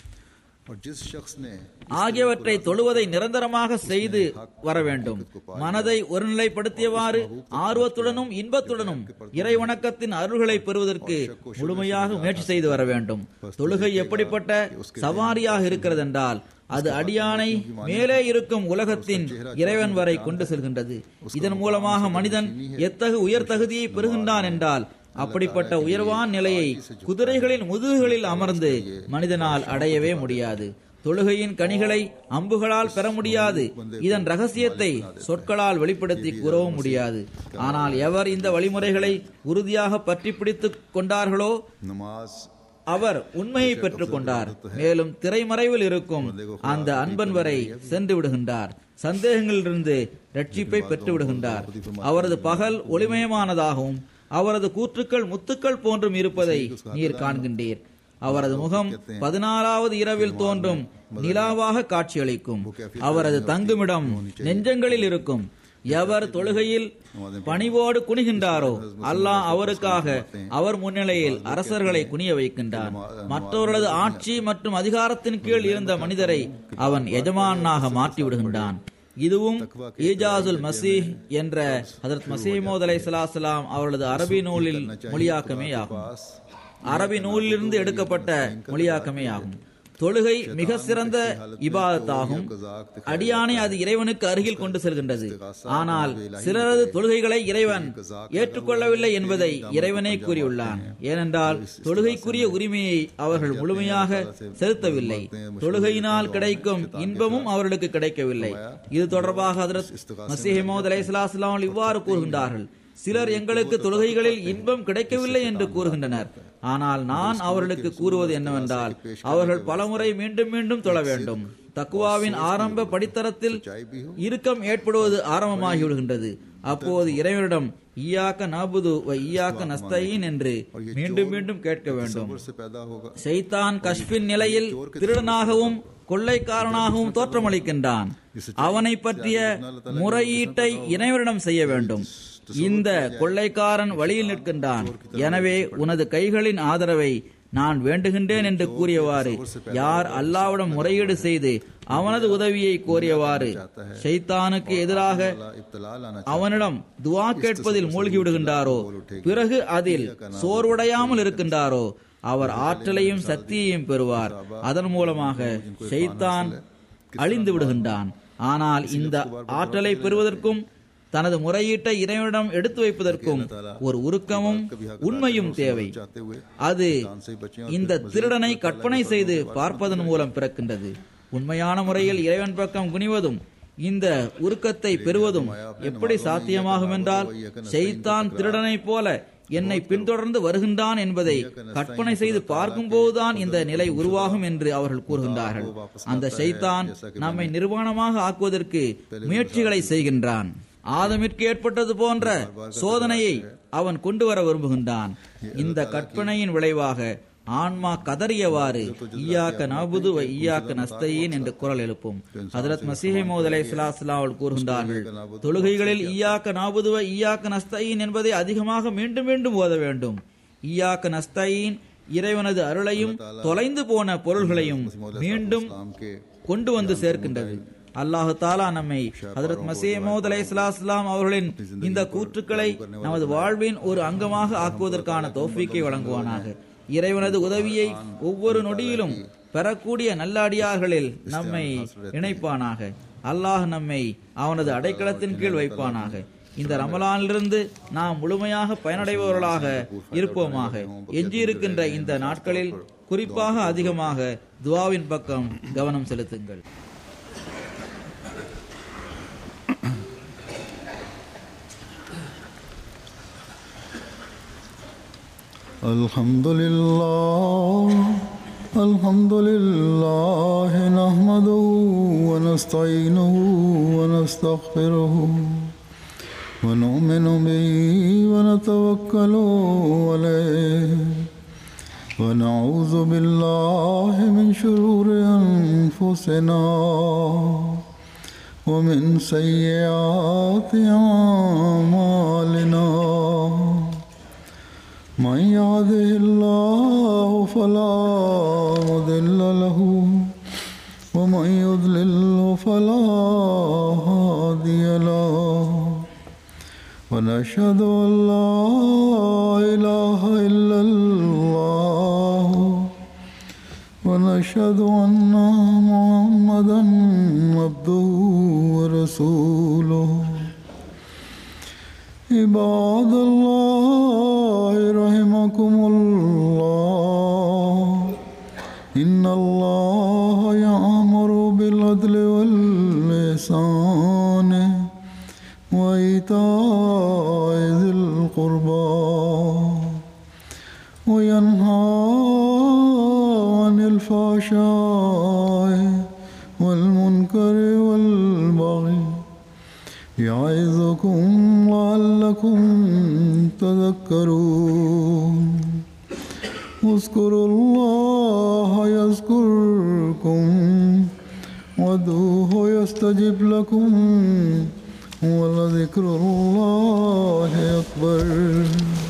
और जिस शख्स ने ஆகியவற்றை தொழுவதை நிரந்தரமாக செய்து வர வேண்டும் மனதை ஒருநிலைப்படுத்தியவாறு ஆர்வத்துடனும் இன்பத்துடனும் இறை வணக்கத்தின் அருள்களை பெறுவதற்கு முழுமையாக முயற்சி செய்து வர வேண்டும் தொழுகை எப்படிப்பட்ட சவாரியாக இருக்கிறது என்றால் அது அடியானை மேலே இருக்கும் உலகத்தின் இறைவன் வரை கொண்டு செல்கின்றது இதன் மூலமாக மனிதன் எத்தகு உயர் தகுதியை பெறுகின்றான் என்றால் அப்படிப்பட்ட உயர்வான நிலையை குதிரைகளின் முதுகுகளில் அமர்ந்து மனிதனால் அடையவே முடியாது தொழுகையின் கனிகளை அம்புகளால் பெற முடியாது இதன் ரகசியத்தை சொற்களால் வெளிப்படுத்தி கூறவும் முடியாது ஆனால் எவர் இந்த வழிமுறைகளை உறுதியாக பற்றி பிடித்துக் கொண்டார்களோ नमाज அவர் உண்மையை பெற்றுக் கொண்டார் மேலும் திரைமறைவில் இருக்கும் அந்த அன்பன் வரை சென்று விடுகின்றார் சந்தேகங்களிலிருந்து ரட்சிப்பை பெற்று விடுகின்றார் அவரது பகல் ஒளிமயமானதாகவும் அவரது கூற்றுக்கள் முத்துக்கள் போன்றும் இருப்பதை நீர் காண்கின்றீர் அவரது முகம் பதினாறாவது இரவில் தோன்றும் நிலாவாக காட்சியளிக்கும் அவரது தங்குமிடம் நெஞ்சங்களில் இருக்கும் எவர் தொழுகையில் பணிவோடு குனிகின்றாரோ அல்லாஹ் அவருக்காக அவர் முன்னிலையில் அரசர்களை குனிய வைக்கின்றான் மற்றவர்களது ஆட்சி மற்றும் அதிகாரத்தின் கீழ் இருந்த மனிதரை அவன் எஜமானாக மாற்றி விடுகின்றான் இதுவும் ஈஜாசுல் மசீஹ் என்ற ஹதரத் மசீமோத் அலை சலாசலாம் அவர்களது அரபி நூலில் மொழியாக்கமே ஆகும் அரபி நூலிலிருந்து எடுக்கப்பட்ட மொழியாக்கமே ஆகும் தொழுகை மிக சிறந்த இபாதத்தாகும் அடியானை அது இறைவனுக்கு அருகில் கொண்டு செல்கின்றது ஆனால் சிலரது தொழுகைகளை இறைவன் ஏற்றுக்கொள்ளவில்லை என்பதை இறைவனே கூறியுள்ளான் ஏனென்றால் தொழுகைக்குரிய உரிமையை அவர்கள் முழுமையாக செலுத்தவில்லை தொழுகையினால் கிடைக்கும் இன்பமும் அவர்களுக்கு கிடைக்கவில்லை இது தொடர்பாக ஹதரத் மசீஹமோத் அலைஹிஸ்ஸலாம் இவ்வாறு கூறுகின்றார்கள் சிலர் எங்களுக்கு தொழுகைகளில் இன்பம் கிடைக்கவில்லை என்று கூறுகின்றனர் ஆனால் நான் அவர்களுக்கு கூறுவது என்னவென்றால் அவர்கள் பலமுறை மீண்டும் மீண்டும் தொழ வேண்டும் தக்குவாவின் ஆரம்ப படித்தரத்தில் இறுக்கம் ஏற்படுவது ஆரம்பமாகி விடுகின்றது அப்போது இறைவனிடம் ஈயாக்க நாபுது வ ஈயாக்க நஸ்தீன் என்று மீண்டும் மீண்டும் கேட்க வேண்டும் से पैदा होगा ஷைத்தான் கஷ்பின் நிலையில் திருடனாகவும் கொள்ளைக்காரனாகவும் தோற்றமளிக்கின்றான் அவனை பற்றிய முறையீட்டை இறைவனிடம் செய்ய வேண்டும் இந்த கொள்ளைக்காரன் வழியில் நிற்கின்றான் எனவே உனது கைகளின் ஆதரவை நான் வேண்டுகின்றேன் என்று கூறியவாறு யார் அல்லாவிடம் முறையீடு செய்து அவனது உதவியை கோரியவாறு ஷைத்தானுக்கு எதிராக इब्तला लाना அவனிடம் துவா கேட்பதில் மூழ்கி விடுகின்றாரோ பிறகு அதில் சோர்வடையாமல் இருக்கின்றாரோ அவர் ஆற்றலையும் சக்தியையும் பெறுவார் அதன் மூலமாக ஷைத்தான் அழிந்து விடுகின்றான் ஆனால் இந்த ஆற்றலை பெறுவதற்கும் தனது முறையீட்டை இறைவனிடம் எடுத்து வைப்பதற்கும் ஒரு உருக்கமும் உண்மையும் தேவை चाहते हुए அது இந்த திருடனை கற்பனை செய்து பார்ப்பதன் மூலம் பிறக்கின்றது உண்மையான முறையில் இறைவன் பக்கம் குனிவதும் இந்த உருக்கத்தை பெறுவதும் எப்படி சாத்தியமாகும் என்றால் செய்தான் திருடனைப் போல என்னை பின்தொடர்ந்து வருகின்றான் என்பதை கற்பனை செய்து பார்க்கும்போதுதான் இந்த நிலை உருவாகும் என்று அவர்கள் கூறுகின்றார்கள் அந்த ஷைத்தான் நம்மை நிர்வாணமாக ஆக்குவதற்கு முயற்சிகளை செய்கின்றான் ஆதமிற்கு ஏற்பட்டது போன்ற சோதனையை அவன் கொண்டு வர விரும்புகின்றான் இந்த கற்பனையின் விளைவாக ஆன்மா கதறியவாறு ஈயாக்க நபுது வ ஈயாக்க நஸ்தையின் என்று குரல் எழுப்பும் ஹதரத் மசீஹி மோத் அலை அவர்கள் கூறுகின்றார்கள் தொழுகைகளில் ஈயாக்க நாபுது வ ஈயாக்க நஸ்தையின் என்பதை அதிகமாக மீண்டும் மீண்டும் ஓத வேண்டும் ஈயாக்க நஸ்தையின் இறைவனது அருளையும் தொலைந்து போன பொருள்களையும் மீண்டும் इस्लाम के கொண்டு வந்து சேர்க்கின்றது அல்லாஹு தாலா நம்மை ஹதரத் மசீமோத் அலை அவர்களின் இந்த கூற்றுக்களை நமது வாழ்வின் ஒரு அங்கமாக ஆக்குவதற்கான தோஃபிக்கை வழங்குவானாக இறைவனது உதவியை ஒவ்வொரு நொடியிலும் பெறக்கூடிய நல்ல அடியார்களில் நம்மை இணைப்பானாக அல்லாஹ் நம்மை அவனது அடைக்கலத்தின் கீழ் வைப்பானாக இந்த ரமலானிலிருந்து நாம் முழுமையாக பயனடைபவர்களாக இருப்போமாக எஞ்சியிருக்கின்ற இந்த நாட்களில் குறிப்பாக அதிகமாக துவாவின் பக்கம் கவனம் செலுத்துங்கள் الحمد لله الحمد لله نحمده ونستعينه ونستغفره ونؤمن به ونتوكل عليه ونعوذ بالله من شرور أنفسنا ومن سيئات أعمالنا من يهده الله فلا مضل له ومن يضلل فلا هادي له ونشهد أن لا إله إلا الله ونشهد أن محمدا عبده ورسوله عباد الله رحمكم الله إن الله يأمر بالعدل واللسان وإيتاء ذي القربى وينهى عن الفحشاء والمنكر والبغي يعظكم لعلكم تذكرون اذكروا الله يذكركم وادعوه يستجب لكم ولذكر الله أكبر